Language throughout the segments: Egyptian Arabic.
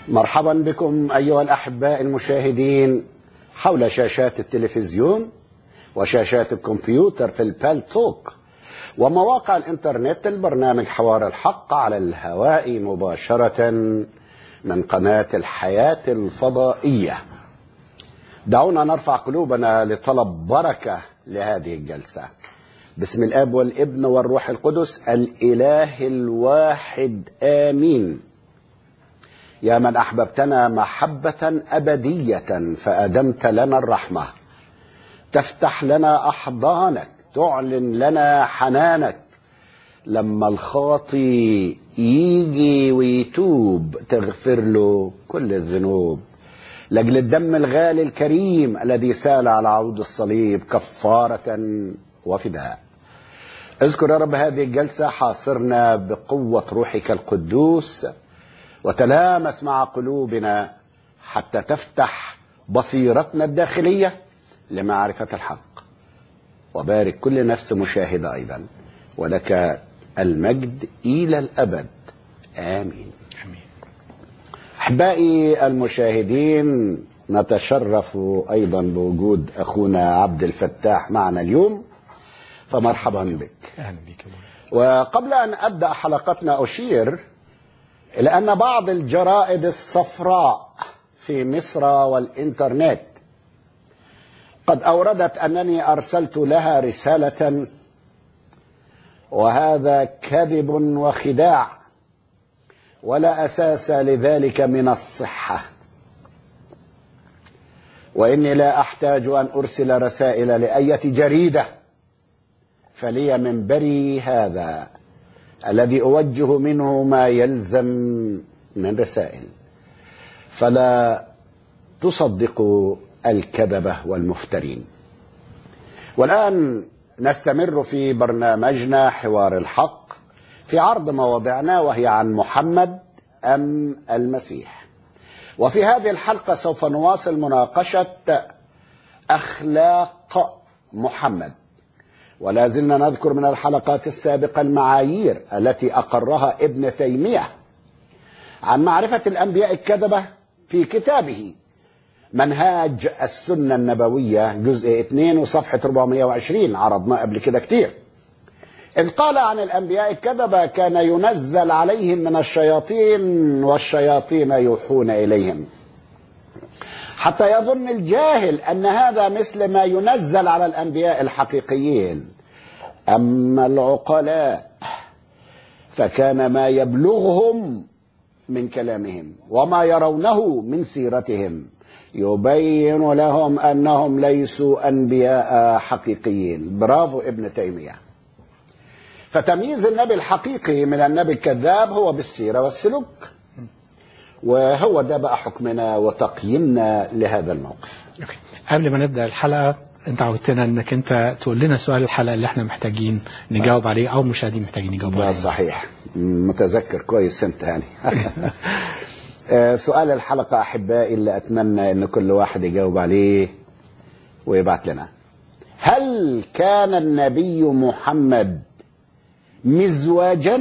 مرحبا بكم أيها الأحباء المشاهدين حول شاشات التلفزيون وشاشات الكمبيوتر في البالتوك ومواقع الإنترنت البرنامج حوار الحق على الهواء مباشرة من قناة الحياة الفضائية دعونا نرفع قلوبنا لطلب بركة لهذه الجلسة بسم الاب والابن والروح القدس الاله الواحد امين يا من احببتنا محبه ابديه فادمت لنا الرحمه تفتح لنا احضانك تعلن لنا حنانك لما الخاطي يجي ويتوب تغفر له كل الذنوب لاجل الدم الغالي الكريم الذي سال على عود الصليب كفاره وفداء اذكر يا رب هذه الجلسة حاصرنا بقوة روحك القدوس وتلامس مع قلوبنا حتى تفتح بصيرتنا الداخلية لمعرفة الحق وبارك كل نفس مشاهدة أيضا ولك المجد إلى الأبد آمين امين أحبائي المشاهدين نتشرف أيضا بوجود أخونا عبد الفتاح معنا اليوم فمرحبا بك اهلا بك يا مولانا. وقبل أن أبدأ حلقتنا أشير إلى أن بعض الجرائد الصفراء في مصر والإنترنت قد أوردت أنني أرسلت لها رسالة وهذا كذب وخداع ولا أساس لذلك من الصحة وإني لا أحتاج أن أرسل رسائل لأية جريدة فلي منبري هذا الذي أوجه منه ما يلزم من رسائل فلا تصدقوا الكذبة والمفترين والآن نستمر في برنامجنا حوار الحق في عرض مواضعنا وهي عن محمد أم المسيح وفي هذه الحلقة سوف نواصل مناقشة أخلاق محمد ولا زلنا نذكر من الحلقات السابقة المعايير التي أقرها ابن تيمية عن معرفة الأنبياء الكذبة في كتابه منهاج السنة النبوية جزء 2 وصفحة 420 عرضناه قبل كده كتير إذ قال عن الأنبياء الكذبة كان ينزل عليهم من الشياطين والشياطين يوحون إليهم حتى يظن الجاهل أن هذا مثل ما ينزل على الأنبياء الحقيقيين أما العقلاء فكان ما يبلغهم من كلامهم وما يرونه من سيرتهم يبين لهم أنهم ليسوا أنبياء حقيقيين برافو ابن تيمية فتمييز النبي الحقيقي من النبي الكذاب هو بالسيرة والسلوك وهو ده بقى حكمنا وتقييمنا لهذا الموقف أوكي. قبل ما نبدا الحلقه انت عودتنا انك انت تقول لنا سؤال الحلقه اللي احنا محتاجين نجاوب عليه او المشاهدين محتاجين يجاوبوا ده عليه صحيح متذكر كويس انت يعني آه، سؤال الحلقة أحبائي اللي أتمنى أن كل واحد يجاوب عليه ويبعت لنا هل كان النبي محمد مزواجا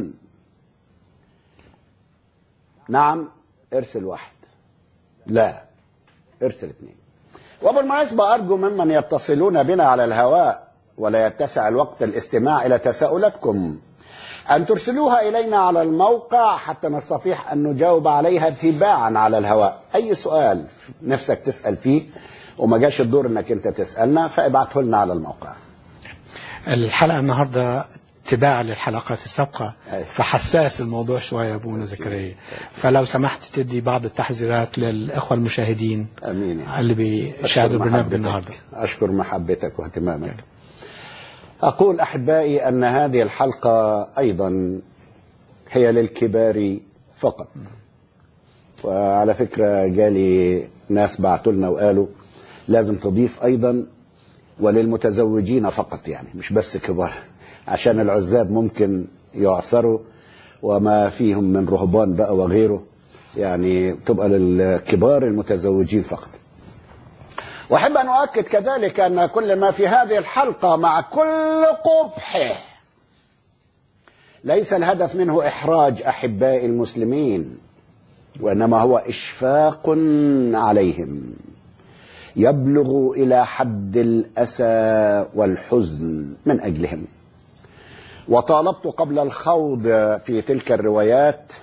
نعم ارسل واحد لا ارسل اثنين وبالمناسبة أرجو ممن يتصلون بنا على الهواء ولا يتسع الوقت الاستماع إلى تساؤلاتكم أن ترسلوها إلينا على الموقع حتى نستطيع أن نجاوب عليها تباعا على الهواء أي سؤال نفسك تسأل فيه وما جاش الدور أنك أنت تسألنا فابعته لنا على الموقع الحلقه النهارده تباع للحلقات السابقه أيوة. فحساس الموضوع شويه يا ابونا زكريا فلو سمحت تدي بعض التحذيرات للاخوه المشاهدين أمين يا اللي بيشاهدوا أشكر البرنامج محبتك. النهارده أشكر محبتك واهتمامك أقول أحبائي أن هذه الحلقة أيضا هي للكبار فقط وعلى فكرة جالي ناس بعتوا لنا وقالوا لازم تضيف أيضا وللمتزوجين فقط يعني مش بس كبار عشان العزاب ممكن يعثروا وما فيهم من رهبان بقى وغيره يعني تبقى للكبار المتزوجين فقط واحب ان اؤكد كذلك ان كل ما في هذه الحلقه مع كل قبحه ليس الهدف منه احراج احبائي المسلمين وإنما هو إشفاق عليهم يبلغ إلى حد الأسى والحزن من أجلهم وطالبت قبل الخوض في تلك الروايات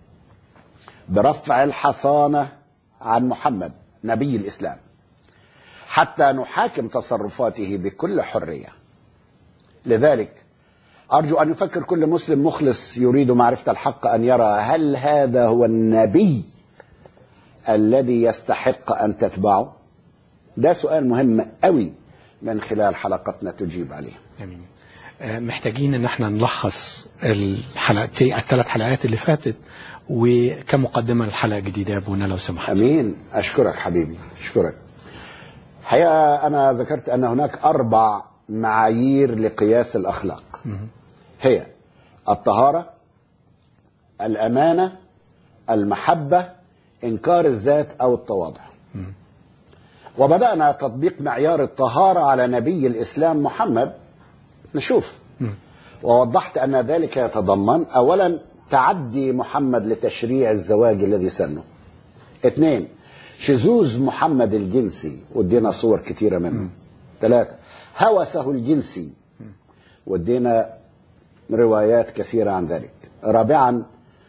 برفع الحصانة عن محمد نبي الإسلام حتى نحاكم تصرفاته بكل حرية لذلك أرجو أن يفكر كل مسلم مخلص يريد معرفة الحق أن يرى هل هذا هو النبي الذي يستحق أن تتبعه ده سؤال مهم قوي من خلال حلقتنا تجيب عليه جميل آه، محتاجين ان احنا نلخص الحلقتين الثلاث حلقات اللي فاتت وكمقدمه للحلقه الجديده يا ابونا لو سمحت امين اشكرك حبيبي اشكرك حقيقه انا ذكرت ان هناك اربع معايير لقياس الاخلاق مهم. هي الطهاره الامانه المحبه انكار الذات او التواضع مم. وبدانا تطبيق معيار الطهاره على نبي الاسلام محمد نشوف مم. ووضحت ان ذلك يتضمن اولا تعدي محمد لتشريع الزواج الذي سنه اثنين شذوذ محمد الجنسي ودينا صور كثيره منه ثلاثه هوسه الجنسي ودينا روايات كثيره عن ذلك رابعا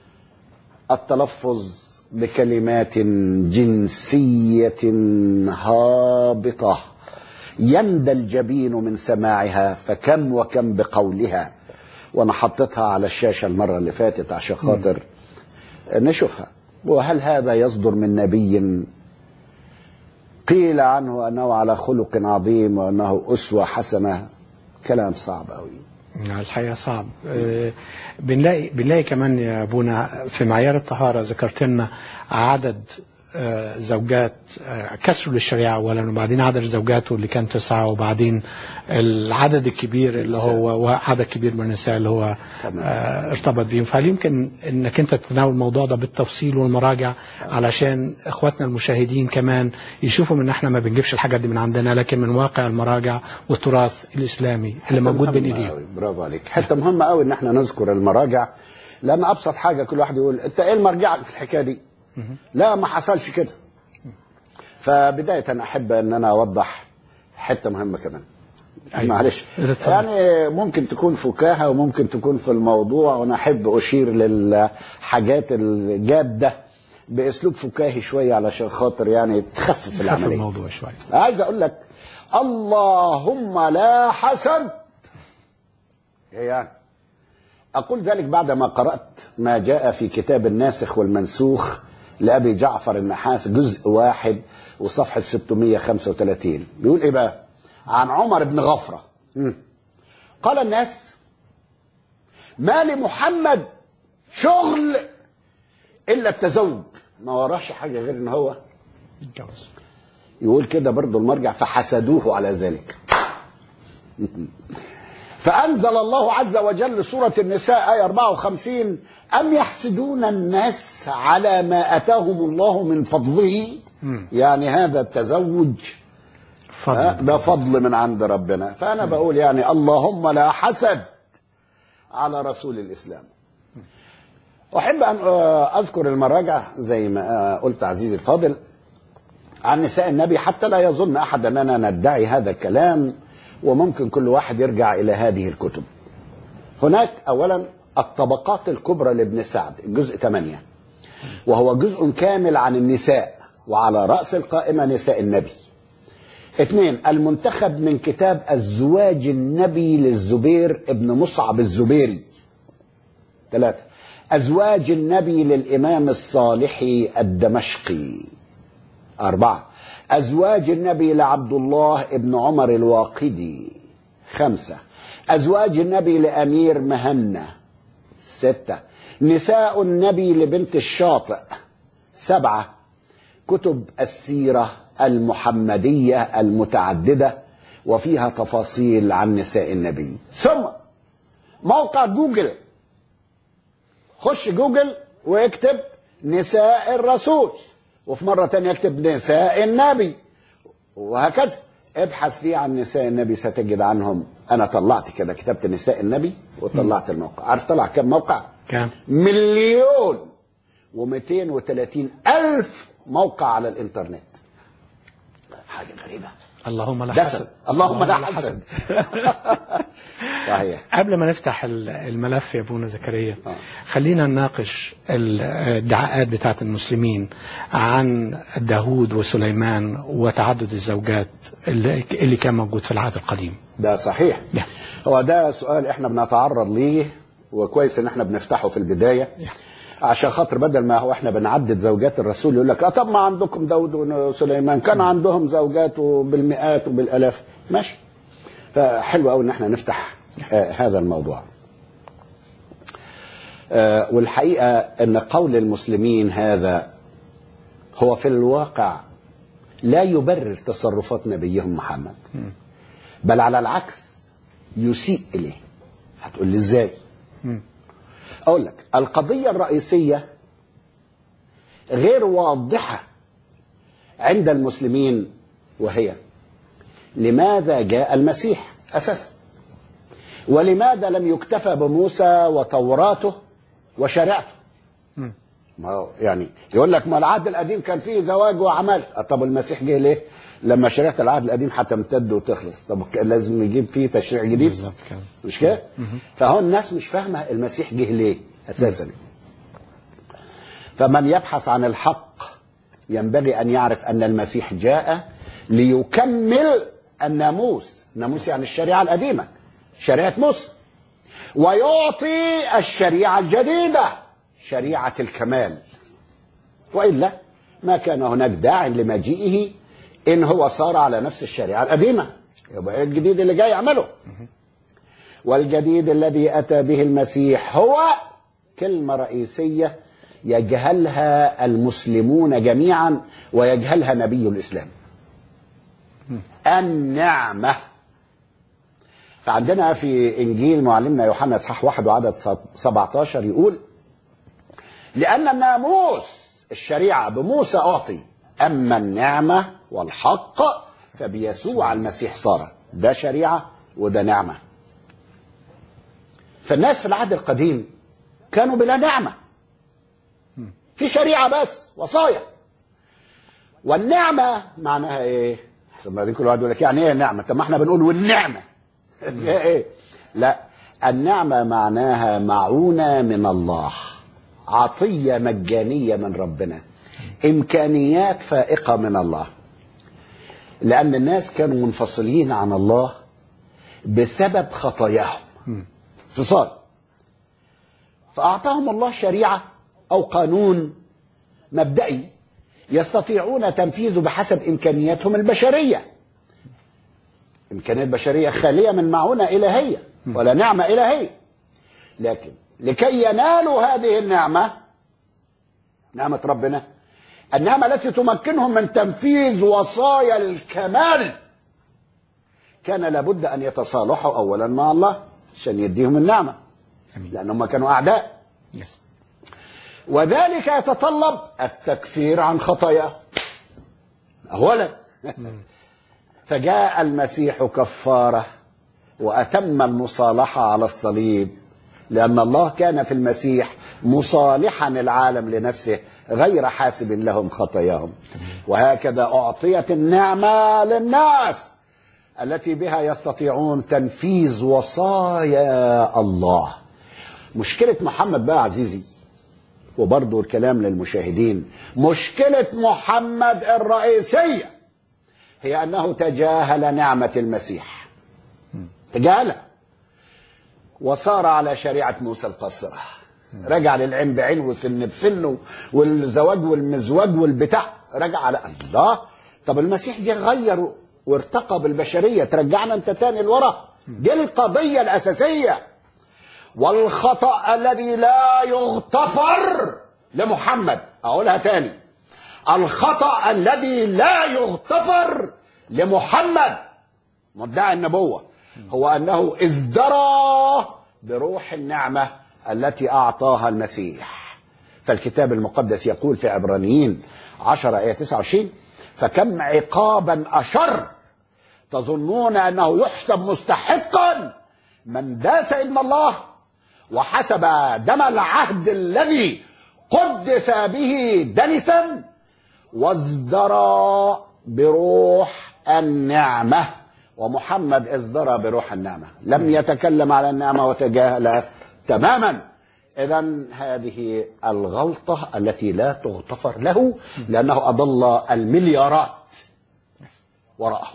التلفظ بكلمات جنسيه هابطه يندى الجبين من سماعها فكم وكم بقولها وانا حطيتها على الشاشه المره اللي فاتت عشان خاطر نشوفها وهل هذا يصدر من نبي قيل عنه انه على خلق عظيم وانه اسوه حسنه كلام صعب قوي الحقيقه صعب آه، بنلاقي بنلاقي كمان يا ابونا في معيار الطهاره ذكرت لنا عدد آه، زوجات آه، كسر للشريعه اولا وبعدين عدد زوجاته اللي كان تسعه وبعدين العدد الكبير اللي هو وعدد كبير من النساء اللي هو تمام. آه، ارتبط بيهم فهل يمكن انك انت تتناول الموضوع ده بالتفصيل والمراجع علشان اخواتنا المشاهدين كمان يشوفوا ان احنا ما بنجيبش الحاجات دي من عندنا لكن من واقع المراجع والتراث الاسلامي اللي موجود بين مهمة ايديهم أوي، برافو عليك حته مهمه قوي ان احنا نذكر المراجع لان ابسط حاجه كل واحد يقول انت ايه المرجع في الحكايه دي لا ما حصلش كده فبدايه احب ان انا اوضح حته مهمه كمان أيوة. معلش اتفضل. يعني ممكن تكون فكاهه وممكن تكون في الموضوع وانا احب اشير للحاجات الجاده باسلوب فكاهي شويه علشان خاطر يعني تخفف خف العمليه الموضوع شويه عايز اقول لك اللهم لا حسد إيه يعني اقول ذلك بعدما قرات ما جاء في كتاب الناسخ والمنسوخ لابي جعفر النحاس جزء واحد وصفحه 635 بيقول ايه بقى عن عمر بن غفره مم. قال الناس ما لمحمد شغل الا التزوج ما وراش حاجه غير ان هو اتجوز يقول كده برضو المرجع فحسدوه على ذلك فأنزل الله عز وجل سورة النساء آية 54 أم يحسدون الناس على ما أتاهم الله من فضله مم. يعني هذا التزوج ها، فضل ده فضل من عند ربنا فأنا بقول يعني اللهم لا حسد على رسول الإسلام أحب أن آه، أذكر المراجع زي ما آه، قلت عزيزي الفاضل عن نساء النبي حتى لا يظن أحد أننا ندعي هذا الكلام وممكن كل واحد يرجع إلى هذه الكتب هناك أولا الطبقات الكبرى لابن سعد الجزء 8 وهو جزء كامل عن النساء وعلى رأس القائمة نساء النبي اثنين المنتخب من كتاب الزواج النبي للزبير ابن مصعب الزبيري ثلاثة أزواج النبي للإمام الصالحي الدمشقي أربعة أزواج النبي لعبد الله ابن عمر الواقدي خمسة أزواج النبي لأمير مهنا ستة نساء النبي لبنت الشاطئ سبعة كتب السيرة المحمدية المتعددة وفيها تفاصيل عن نساء النبي ثم موقع جوجل خش جوجل واكتب نساء الرسول وفي مرة تانية اكتب نساء النبي وهكذا ابحث فيه عن نساء النبي ستجد عنهم انا طلعت كده كتبت نساء النبي وطلعت الموقع عارف طلع كم موقع كام مليون و230 ألف موقع على الإنترنت حاجة غريبة اللهم لا دسم حسد اللهم لا حسد صحيح قبل ما نفتح ال- الملف يا ابونا زكريا آه. خلينا نناقش الادعاءات بتاعت المسلمين عن داوود وسليمان وتعدد الزوجات اللي اللي كان موجود في العهد القديم ده صحيح نعم. هو ده سؤال احنا بنتعرض ليه وكويس ان احنا بنفتحه في البداية نعم. عشان خاطر بدل ما هو احنا بنعدد زوجات الرسول يقول لك اه طب ما عندكم داود وسليمان كان عندهم زوجات بالمئات وبالالاف ماشي فحلو قوي ان احنا نفتح آه هذا الموضوع آه والحقيقه ان قول المسلمين هذا هو في الواقع لا يبرر تصرفات نبيهم محمد بل على العكس يسيء اليه هتقول لي ازاي مم. اقول لك القضيه الرئيسيه غير واضحه عند المسلمين وهي لماذا جاء المسيح اساسا ولماذا لم يكتفى بموسى وتوراته وشريعته مم. ما هو يعني يقول لك ما العهد القديم كان فيه زواج وعمل آه، طب المسيح جه ليه لما شريعه العهد القديم هتمتد وتخلص طب كان لازم يجيب فيه تشريع جديد بالظبط كده مش كده فهو الناس مش فاهمه المسيح جه ليه اساسا فمن يبحث عن الحق ينبغي ان يعرف ان المسيح جاء ليكمل الناموس الناموس يعني الشريعه القديمه شريعه موسى ويعطي الشريعه الجديده شريعه الكمال والا ما كان هناك داع لمجيئه ان هو صار على نفس الشريعه القديمه يبقى إيه الجديد اللي جاي يعمله والجديد الذي اتى به المسيح هو كلمه رئيسيه يجهلها المسلمون جميعا ويجهلها نبي الاسلام النعمه فعندنا في انجيل معلمنا يوحنا اصحاح واحد وعدد 17 يقول لان الناموس الشريعه بموسى اعطي اما النعمه والحق فبيسوع المسيح صار ده شريعه وده نعمه فالناس في العهد القديم كانوا بلا نعمه في شريعه بس وصايا والنعمه معناها ايه؟ ثم دي كل واحد يقول لك يعني ايه نعمه؟ طب ما احنا بنقول والنعمه ايه ايه؟ لا النعمه معناها معونه من الله عطيه مجانيه من ربنا امكانيات فائقه من الله لان الناس كانوا منفصلين عن الله بسبب خطاياهم مم. انفصال فأعطاهم الله شريعة أو قانون مبدئي يستطيعون تنفيذه بحسب إمكانياتهم البشرية إمكانيات بشرية خالية من معونة إلهية ولا نعمة إلهية لكن لكي ينالوا هذه النعمة نعمة ربنا النعمة التي تمكنهم من تنفيذ وصايا الكمال كان لابد أن يتصالحوا أولا مع الله عشان يديهم النعمة امين لأنهم كانوا أعداء يس وذلك يتطلب التكفير عن خطاياه أولا فجاء المسيح كفارة وأتم المصالحة على الصليب لأن الله كان في المسيح مصالحا العالم لنفسه غير حاسب لهم خطاياهم وهكذا أعطيت النعمة للناس التي بها يستطيعون تنفيذ وصايا الله مشكلة محمد بقى عزيزي وبرضه الكلام للمشاهدين مشكلة محمد الرئيسية هي أنه تجاهل نعمة المسيح تجاهلها وصار على شريعة موسى القاصرة رجع للعين بعين والسن بسن والزواج والمزواج والبتاع رجع على الله طب المسيح جه غير وارتقى بالبشرية ترجعنا انت تاني لورا دي القضية الأساسية والخطأ الذي لا يغتفر لمحمد أقولها تاني الخطأ الذي لا يغتفر لمحمد مدعي النبوة هو أنه ازدرى بروح النعمة التي أعطاها المسيح فالكتاب المقدس يقول في عبرانيين 10 آية 29 فكم عقابا أشر تظنون أنه يحسب مستحقا من داس ابن الله وحسب دم العهد الذي قدس به دنسا وازدرى بروح النعمة ومحمد ازدرى بروح النعمة لم يتكلم على النعمة وتجاهل تماما إذا هذه الغلطة التي لا تغتفر له لأنه أضل المليارات وراءه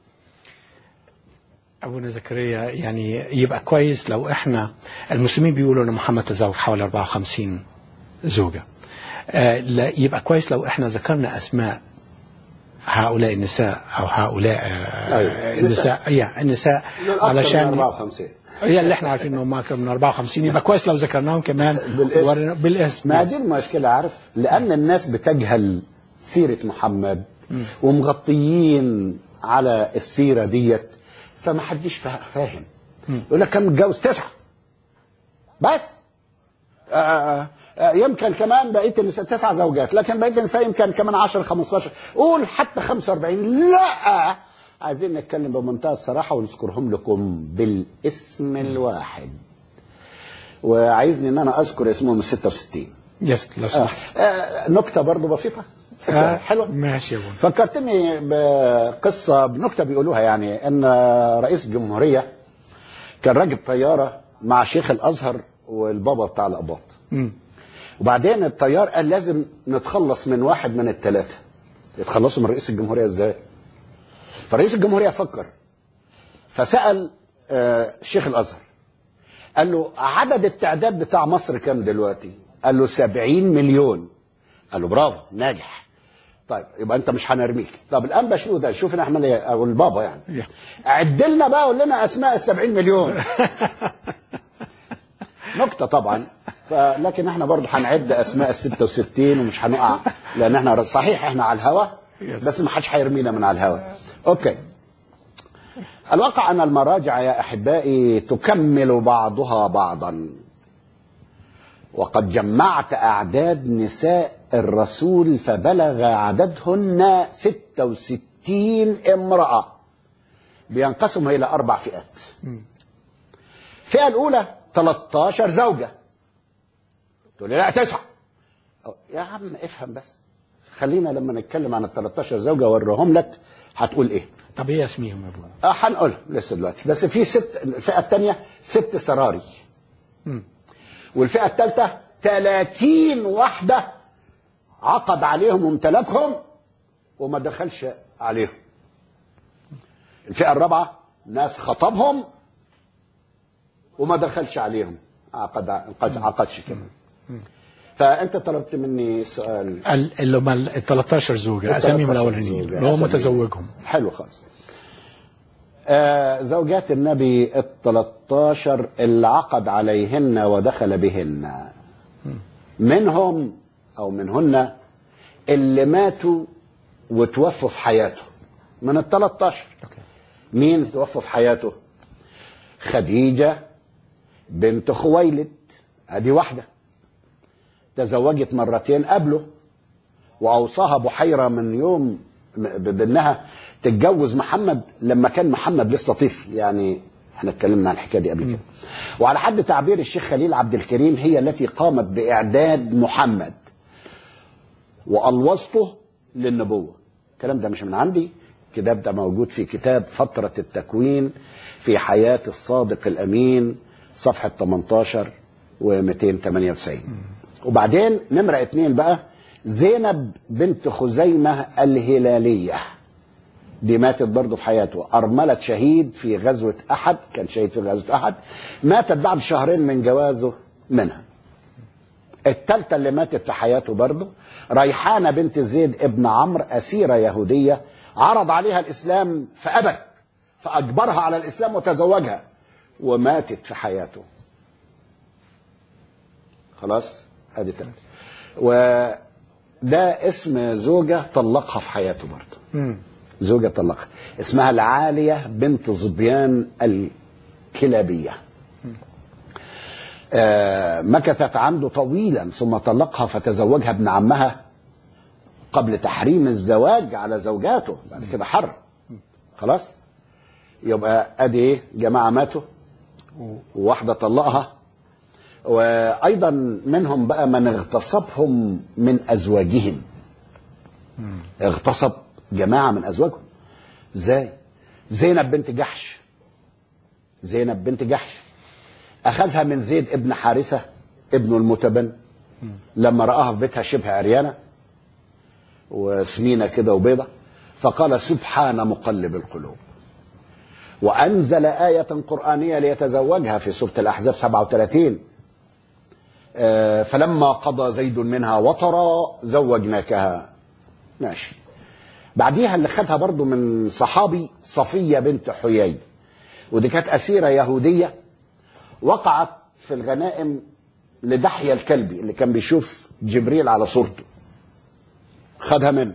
ابونا زكريا يعني يبقى كويس لو احنا المسلمين بيقولوا ان محمد تزوج حوالي 54 زوجه آه لا يبقى كويس لو احنا ذكرنا اسماء هؤلاء النساء او هؤلاء آه أيوة. النساء يا النساء علشان علشان 54 هي اللي احنا عارفين انهم اكثر من 54 يبقى كويس لو ذكرناهم كمان بالاسم. ورنا- بالاسم ما دي المشكلة عارف لأن الناس بتجهل سيرة محمد ومغطيين على السيرة ديت فما حدش فا- فاهم يقول لك كان متجوز تسعة بس آه آه يمكن كمان بقية النساء تسع زوجات لكن بقية النساء يمكن كمان 10 15 قول حتى 45 لا عايزين نتكلم بمنتهى الصراحة ونذكرهم لكم بالاسم الواحد وعايزني ان انا اذكر اسمهم ال 66 يس لو آه. سمحت آه. نكته برضو بسيطه فكرة آه. حلوه ماشي يا ابونا فكرتني بقصه بنكته بيقولوها يعني ان رئيس الجمهوريه كان راكب طياره مع شيخ الازهر والبابا بتاع الاباط مم. وبعدين الطيار قال لازم نتخلص من واحد من الثلاثه يتخلصوا من رئيس الجمهوريه ازاي فرئيس الجمهوريه فكر فسال آه، شيخ الازهر قال له عدد التعداد بتاع مصر كام دلوقتي قال له 70 مليون قال له برافو ناجح طيب يبقى انت مش هنرميك طب الان بشنو ده شوف احنا ايه او البابا يعني يا. عد لنا بقى قول لنا اسماء ال 70 مليون نكته طبعا فلكن احنا برضه هنعد اسماء ال 66 ومش هنقع لان احنا صحيح احنا على الهوا Yes. بس ما حدش هيرمينا من على الهوا اوكي الواقع ان المراجع يا احبائي تكمل بعضها بعضا وقد جمعت اعداد نساء الرسول فبلغ عددهن 66 امراه بينقسم الى اربع فئات مم. الفئه الاولى 13 زوجه تقول لي لا تسعه أو- يا عم افهم بس خلينا لما نتكلم عن ال 13 زوجه اوريهم لك هتقول ايه طب ايه اسميهم يا ابونا اه هنقولها لسه دلوقتي بس في ست الفئه الثانيه ست سراري مم. والفئه الثالثه 30 واحده عقد عليهم وامتلكهم وما دخلش عليهم الفئه الرابعه ناس خطبهم وما دخلش عليهم عقد عقد عقدش كمان فانت طلبت مني سؤال ال- اللي هم ال 13 زوجة ال اساميهم 13 الاولانيين زوجة، اللي هو أساميهم. متزوجهم حلو خالص آه زوجات النبي ال 13 اللي عقد عليهن ودخل بهن منهم او منهن اللي ماتوا وتوفوا في حياته من ال 13 اوكي مين توفى في حياته خديجة بنت خويلد ادي واحدة تزوجت مرتين قبله واوصاها بحيرة من يوم ب- بانها تتجوز محمد لما كان محمد لسه طفل يعني احنا اتكلمنا عن الحكايه دي قبل كده وعلى حد تعبير الشيخ خليل عبد الكريم هي التي قامت باعداد محمد والوظته للنبوه الكلام ده مش من عندي الكتاب ده موجود في كتاب فترة التكوين في حياة الصادق الأمين صفحة 18 و298 وبعدين نمرة اتنين بقى زينب بنت خزيمة الهلالية دي ماتت برضه في حياته أرملة شهيد في غزوة أحد كان شهيد في غزوة أحد ماتت بعد شهرين من جوازه منها التالتة اللي ماتت في حياته برضه ريحانة بنت زيد ابن عمرو أسيرة يهودية عرض عليها الإسلام فأبت فأجبرها على الإسلام وتزوجها وماتت في حياته خلاص ادي تمام وده اسم زوجة طلقها في حياته برضه مم. زوجة طلقها اسمها العالية بنت ظبيان الكلابية آه مكثت عنده طويلا ثم طلقها فتزوجها ابن عمها قبل تحريم الزواج على زوجاته بعد كده حرم خلاص يبقى ادي ايه جماعة ماتوا وواحدة طلقها وايضا منهم بقى من اغتصبهم من ازواجهم اغتصب جماعه من ازواجهم ازاي زينب بنت جحش زينب بنت جحش اخذها من زيد ابن حارثه ابنه المتبن لما راها في بيتها شبه عريانه وسمينه كده وبيضه فقال سبحان مقلب القلوب وانزل ايه قرانيه ليتزوجها في سوره الاحزاب 37 آه، فلما قضى زيد منها وطرا زوجناكها ماشي بعديها اللي خدها برضو من صحابي صفية بنت حيي ودي كانت أسيرة يهودية وقعت في الغنائم لدحية الكلبي اللي كان بيشوف جبريل على صورته خدها منه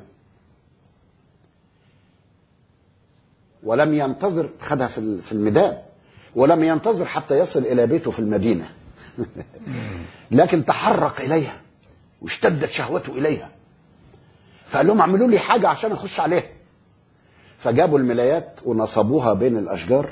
ولم ينتظر خدها في في الميدان ولم ينتظر حتى يصل إلى بيته في المدينة لكن تحرك إليها واشتدت شهوته إليها فقال لهم اعملوا لي حاجة عشان أخش عليها فجابوا الملايات ونصبوها بين الأشجار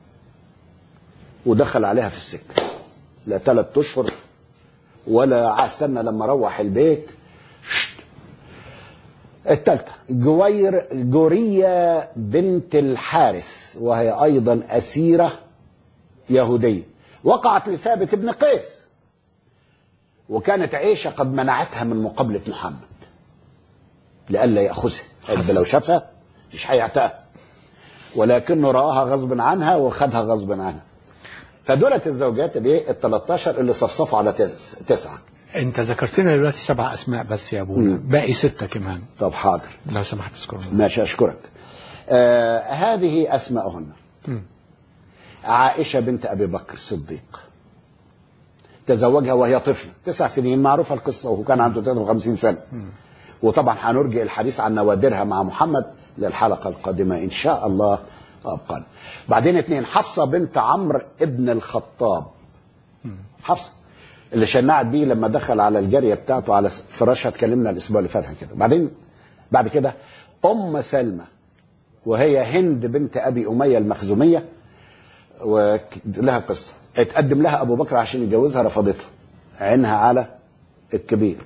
ودخل عليها في السكة لا ثلاث أشهر ولا استنى لما روح البيت شت. الثالثة جوير جورية بنت الحارث وهي أيضا أسيرة يهودية وقعت لثابت بن قيس وكانت عيشة قد منعتها من مقابلة محمد لئلا يأخذها قلب لو شافها مش هيعتقها ولكنه رآها غصب عنها وخدها غصب عنها فدولت الزوجات الايه ال 13 اللي صفصفوا على تس- تسعه انت ذكرت لنا دلوقتي سبع اسماء بس يا ابونا مم. باقي ستة كمان طب حاضر لو سمحت تذكرهم ماشي اشكرك آه هذه اسماءهن مم. عائشه بنت ابي بكر الصديق تزوجها وهي طفله تسع سنين معروفه القصه وهو كان عنده 53 سنه وطبعا هنرجع الحديث عن نوادرها مع محمد للحلقه القادمه ان شاء الله ابقى بعدين اثنين حفصه بنت عمرو ابن الخطاب حفصه اللي شنعت بيه لما دخل على الجاريه بتاعته على فراشها اتكلمنا الاسبوع اللي فات عن كده بعدين بعد كده ام سلمى وهي هند بنت ابي اميه المخزوميه ولها قصه اتقدم لها ابو بكر عشان يتجوزها رفضته عينها على الكبير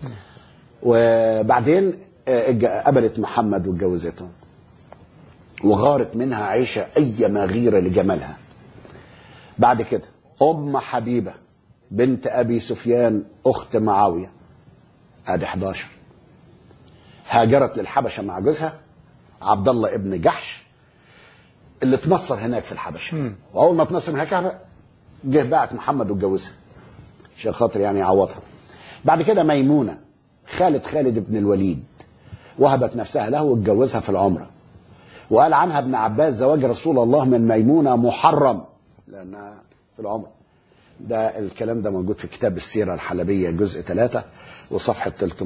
وبعدين آه، اتج- قبلت محمد واتجوزته وغارت منها عيشه ايما غيره لجمالها بعد كده ام حبيبه بنت ابي سفيان اخت معاويه ادي 11 هاجرت للحبشه مع جوزها عبد الله ابن جحش اللي اتنصر هناك في الحبشه مم. واول ما اتنصر هناك جه بعت محمد واتجوزها عشان خاطر يعني يعوضها بعد كده ميمونه خالد خالد بن الوليد وهبت نفسها له واتجوزها في العمره وقال عنها ابن عباس زواج رسول الله من ميمونه محرم لانها في العمره ده الكلام ده موجود في كتاب السيره الحلبيه جزء 3 وصفحه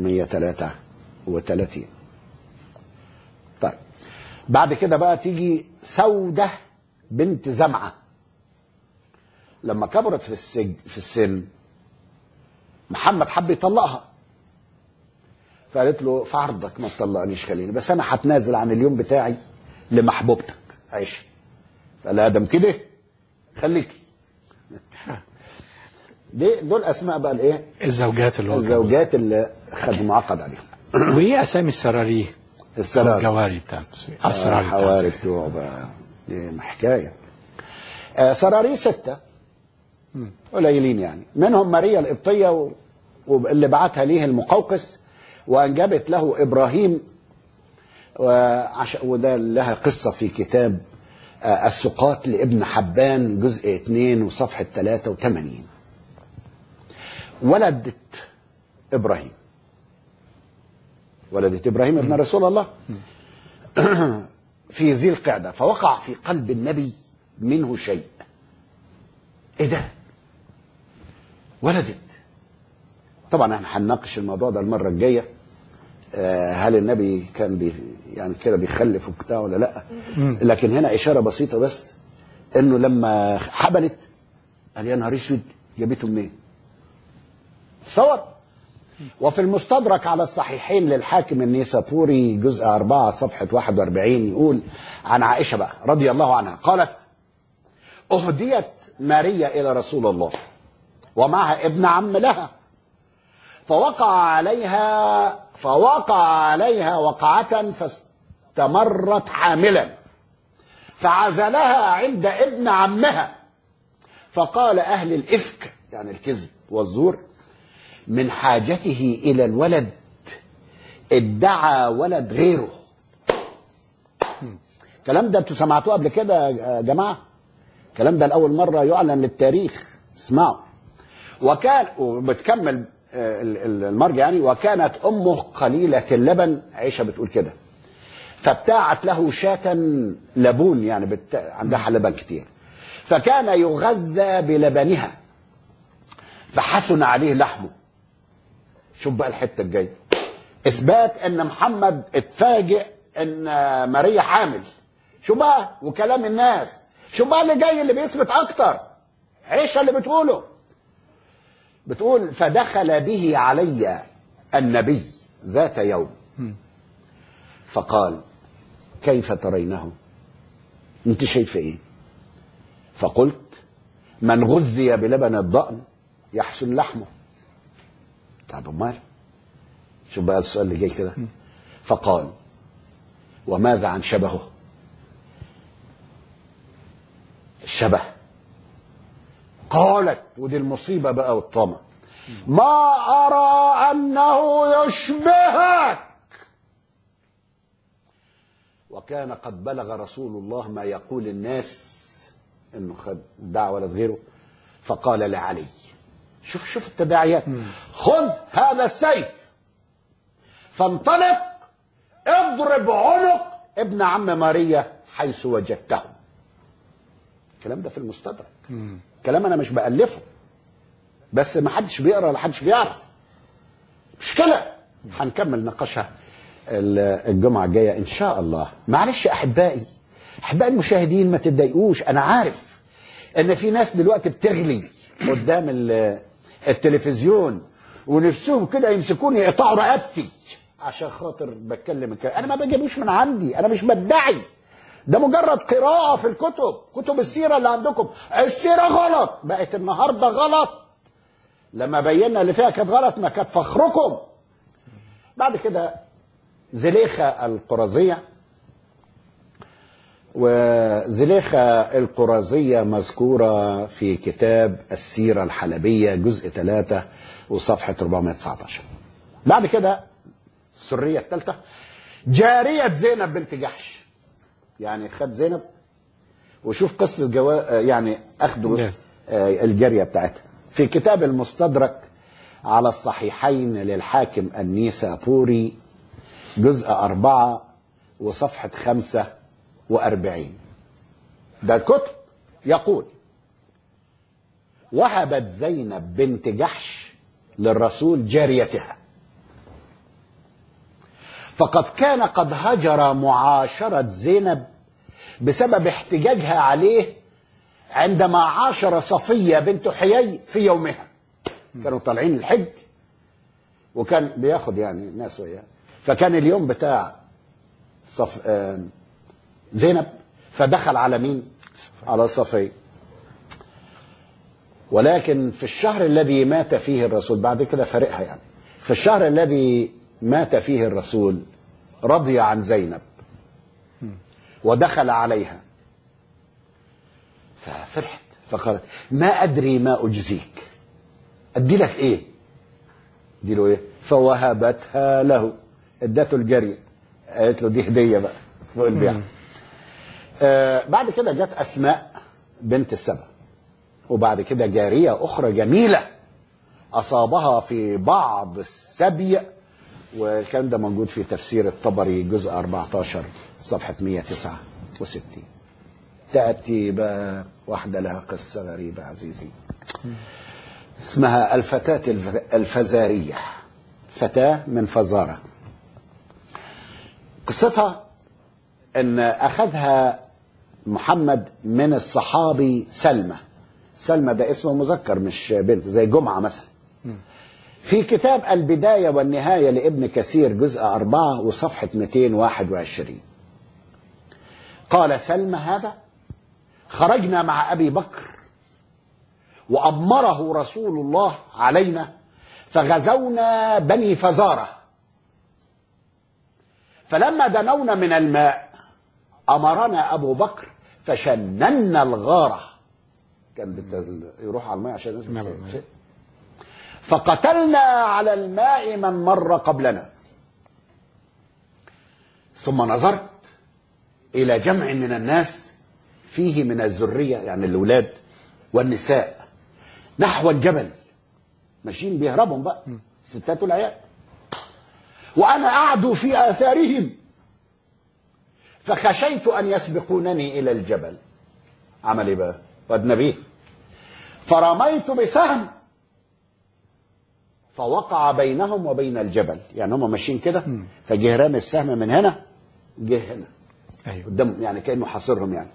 333 طيب بعد كده بقى تيجي سودة بنت زمعة لما كبرت في السج في السن محمد حب يطلقها فقالت له في عرضك ما تطلقنيش خليني بس انا هتنازل عن اليوم بتاعي لمحبوبتك عيش فقال لها دم كده خليكي دي دول اسماء بقى الايه الزوجات اللي هو الزوجات اللي خد معقد عليهم كان- وايه اسامي السراريه السلام الجواري بتاعته آه، السراري الحواري بتاعته بتوعه بقى دي حكايه آه، سراري ستة مم. قليلين يعني منهم ماريا القبطية و- واللي بعتها ليه المقوقس وأنجبت له إبراهيم وعش... وده لها قصة في كتاب آه، السقاط لابن حبان جزء 2 وصفحة 83 ولدت إبراهيم ولدت إبراهيم ابن رسول الله في ذي القعدة فوقع في قلب النبي منه شيء ايه ده ولدت طبعا احنا هنناقش الموضوع ده المره الجايه آه، هل النبي كان بي يعني كده بيخلف وبتاع ولا لا مم. لكن هنا اشاره بسيطه بس انه لما حبلت قال يا نهار اسود جابته منين تصور وفي المستدرك على الصحيحين للحاكم النيسابوري جزء أربعة صفحة 41 يقول عن عائشة بقى رضي الله عنها قالت أهديت ماريا إلى رسول الله ومعها ابن عم لها فوقع عليها فوقع عليها وقعة فاستمرت حاملا فعزلها عند ابن عمها فقال أهل الإفك يعني الكذب والزور من حاجته إلى الولد ادعى ولد غيره الكلام ده انتوا سمعتوه قبل كده يا جماعة الكلام ده لأول مرة يعلن للتاريخ اسمعوا وكان وبتكمل آه، ال- ال- المرجع يعني وكانت أمه قليلة اللبن عيشة بتقول كده فابتاعت له شاة لبون يعني بت... عندها لبن كتير فكان يغذى بلبنها فحسن عليه لحمه شوف بقى الحته الجايه اثبات ان محمد اتفاجئ ان ماريا حامل شو بقى وكلام الناس شو بقى اللي جاي اللي بيثبت اكتر عيشه اللي بتقوله بتقول فدخل به علي النبي ذات يوم فقال كيف ترينه انت شايفه ايه فقلت من غذي بلبن الضأن يحسن لحمه طب امال شوف بقى السؤال اللي جاي كده فقال وماذا عن شبهه الشبه قالت ودي المصيبة بقى والطمع ما أرى أنه يشبهك وكان قد بلغ رسول الله ما يقول الناس انه خد دعوة ولد غيره فقال لعلي شوف شوف التداعيات خذ هذا السيف فانطلق اضرب عنق ابن عم ماريا حيث وجدته الكلام ده في المستدرك كلام انا مش بألفه بس ما حدش بيقرا ولا حدش بيعرف مشكلة هنكمل نقاشها ال- الجمعة الجاية إن شاء الله معلش أحبائي أحبائي المشاهدين ما تتضايقوش أنا عارف إن في ناس دلوقتي بتغلي قدام ال- التلفزيون ونفسهم كده يمسكوني يقطعوا رقبتي عشان خاطر بتكلم الكلام أنا ما بجيبوش من عندي أنا مش بدعي ده مجرد قراءة في الكتب كتب السيرة اللي عندكم السيرة غلط بقت النهاردة غلط لما بينا اللي فيها كانت غلط ما كانت فخركم بعد كده زليخة القرظية وزليخة القرظية مذكورة في كتاب السيرة الحلبية جزء 3 وصفحة 419 بعد كده السرية الثالثة جارية زينب بنت جحش يعني خد زينب وشوف قصة جوا يعني أخذ نعم. آه، الجارية بتاعتها في كتاب المستدرك على الصحيحين للحاكم النيسابوري جزء أربعة وصفحة خمسة وأربعين ده الكتب يقول وهبت زينب بنت جحش للرسول جاريتها فقد كان قد هجر معاشرة زينب بسبب احتجاجها عليه عندما عاشر صفية بنت حيي في يومها كانوا طالعين الحج وكان بياخد يعني ناس وياه فكان اليوم بتاع صف آه، زينب فدخل على مين على صفية ولكن في الشهر الذي مات فيه الرسول بعد كده فارقها يعني في الشهر الذي مات فيه الرسول رضي عن زينب ودخل عليها ففرحت فقالت ما أدري ما أجزيك أدي لك إيه دي له إيه فوهبتها له ادته الجري قالت له دي هدية بقى فوق البيع آه بعد كده جت أسماء بنت السبع وبعد كده جارية أخرى جميلة أصابها في بعض السبي والكلام ده موجود في تفسير الطبري جزء 14 صفحة 169 تأتي بقى واحدة لها قصة غريبة عزيزي اسمها الفتاة الف- الفزارية فتاة من فزارة قصتها ان اخذها محمد من الصحابي سلمى سلمى ده اسمه مذكر مش بنت زي جمعة مثلا في كتاب البداية والنهاية لابن كثير جزء أربعة وصفحة 221 قال سلمى هذا خرجنا مع أبي بكر وأمره رسول الله علينا فغزونا بني فزارة فلما دنونا من الماء أمرنا أبو بكر فشننا الغارة كان بت- يروح على الماء عشان الناس نعم. بت- فقتلنا على الماء من مر قبلنا ثم نظرت إلى جمع من الناس فيه من الذرية يعني الأولاد والنساء نحو الجبل ماشيين بيهربوا بقى الستات والعيال وأنا أعدو في آثارهم فخشيت أن يسبقونني إلى الجبل عمل إيه بقى؟ ودنا بيه فرميت بسهم فوقع بينهم وبين الجبل يعني هم ماشيين كده فجه رامي السهم من هنا جه هنا ايوه قدام يعني كانه حاصرهم يعني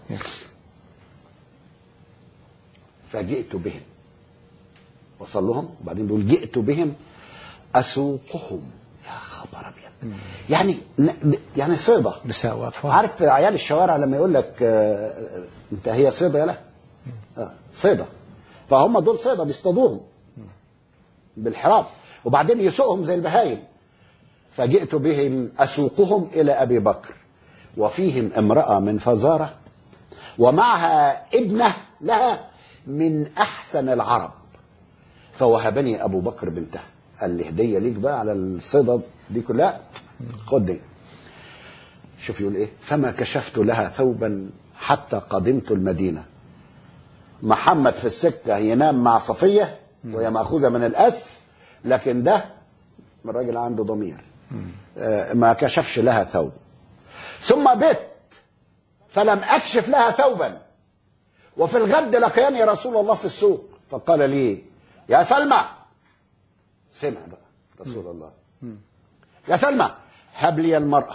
فجئت بهم وصل لهم وبعدين بيقول جئت بهم اسوقهم يا خبر ابيض يعني يعني صيده نساء واطفال عارف عيال الشوارع لما يقول لك آه، انت هي صيده يا لا آه، صيده فهم دول صيده بيصطادوهم بالحراب وبعدين يسوقهم زي البهايم فجئت بهم اسوقهم الى ابي بكر وفيهم امراه من فزاره ومعها ابنه لها من احسن العرب فوهبني ابو بكر بنتها قال لي هديه ليك بقى على الصيده دي كلها خد دي شوف يقول ايه فما كشفت لها ثوبا حتى قدمت المدينه محمد في السكه ينام مع صفيه وهي ماخوذه من الاسر لكن ده الراجل عنده ضمير آه، ما كشفش لها ثوب ثم بت فلم اكشف لها ثوبا وفي الغد لقياني رسول الله في السوق فقال لي يا سلمى سمع بقى رسول الله يا سلمى هب لي المرأة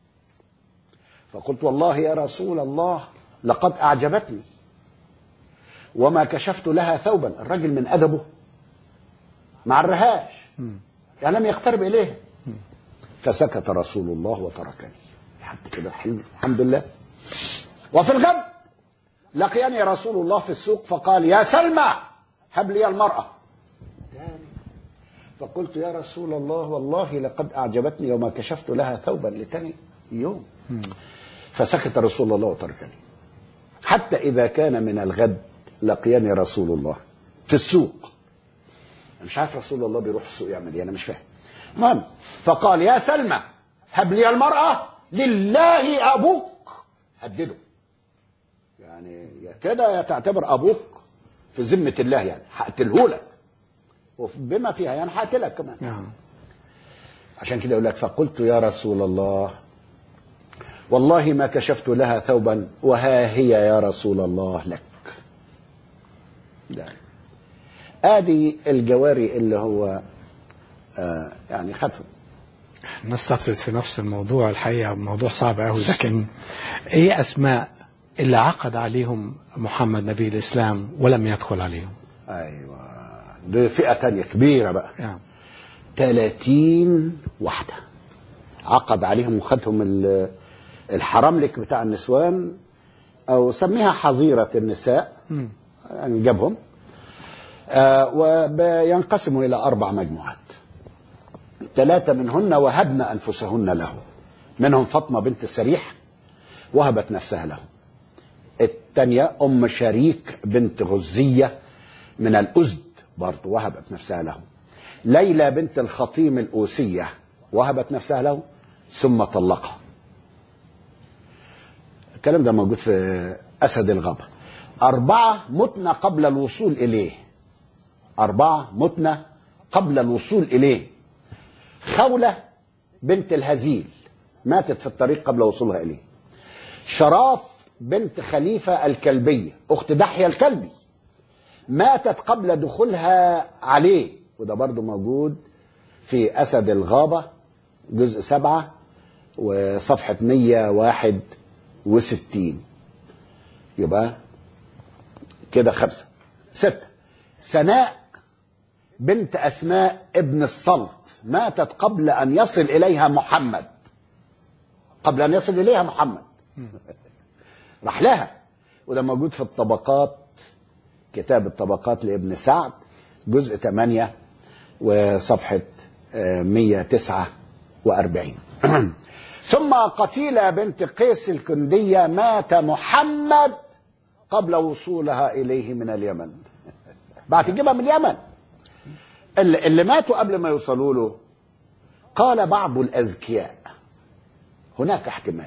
فقلت والله يا رسول الله لقد أعجبتني وما كشفت لها ثوبا الرجل من أدبه ما عرهاش يعني لم يقترب إليها فسكت رسول الله وتركني حتى كده الحمد- الحمد لله وفي الغد لقيني رسول الله في السوق فقال يا سلمى هب لي المرأة تاني. فقلت يا رسول الله والله لقد أعجبتني وما كشفت لها ثوبا لتاني يوم فسكت رسول الله وتركني حتى إذا كان من الغد لقيني رسول الله في السوق أنا مش عارف رسول الله بيروح السوق يعمل ايه انا مش فاهم المهم فقال يا سلمى هب لي المرأة لله أبوك هدده يعني يا كده يا تعتبر أبوك في ذمة الله يعني هقتله لك وبما فيها يعني هقتلك كمان نعم عشان كده يقول لك فقلت يا رسول الله والله ما كشفت لها ثوبا وها هي يا رسول الله لك لا. ادي الجواري اللي هو آه يعني خدهم نستطرد في نفس الموضوع الحقيقة موضوع صعب قوي لكن ايه اسماء اللي عقد عليهم محمد نبي الاسلام ولم يدخل عليهم ايوه دي فئه تانية كبيره بقى نعم 30 واحده عقد عليهم وخدهم ال- الحرملك بتاع النسوان او سميها حظيره النساء مم. يعني جابهم آه وينقسموا الى اربع مجموعات ثلاثه منهن وهبن انفسهن له منهم فاطمه بنت السريح وهبت نفسها له الثانيه ام شريك بنت غزيه من الازد برضه وهبت نفسها له ليلى بنت الخطيم الاوسيه وهبت نفسها له ثم طلقها الكلام ده موجود في اسد الغابه اربعه متن قبل الوصول اليه اربعه متن قبل الوصول اليه خوله بنت الهزيل ماتت في الطريق قبل وصولها اليه شراف بنت خليفه الكلبيه اخت دحيه الكلبي ماتت قبل دخولها عليه وده برضو موجود في أسد الغابة جزء سبعة وصفحة 161 يبقى كده خمسة ستة سناء بنت أسماء ابن الصلت ماتت قبل أن يصل إليها محمد قبل أن يصل إليها محمد راح لها وده موجود في الطبقات كتاب الطبقات لابن سعد جزء 8 وصفحة آه، 149 ثم قتيلة بنت قيس الكندية مات محمد قبل وصولها إليه من اليمن بعد تجيبها من اليمن اللي, اللي ماتوا قبل ما يوصلوا له قال بعض الأذكياء هناك احتمال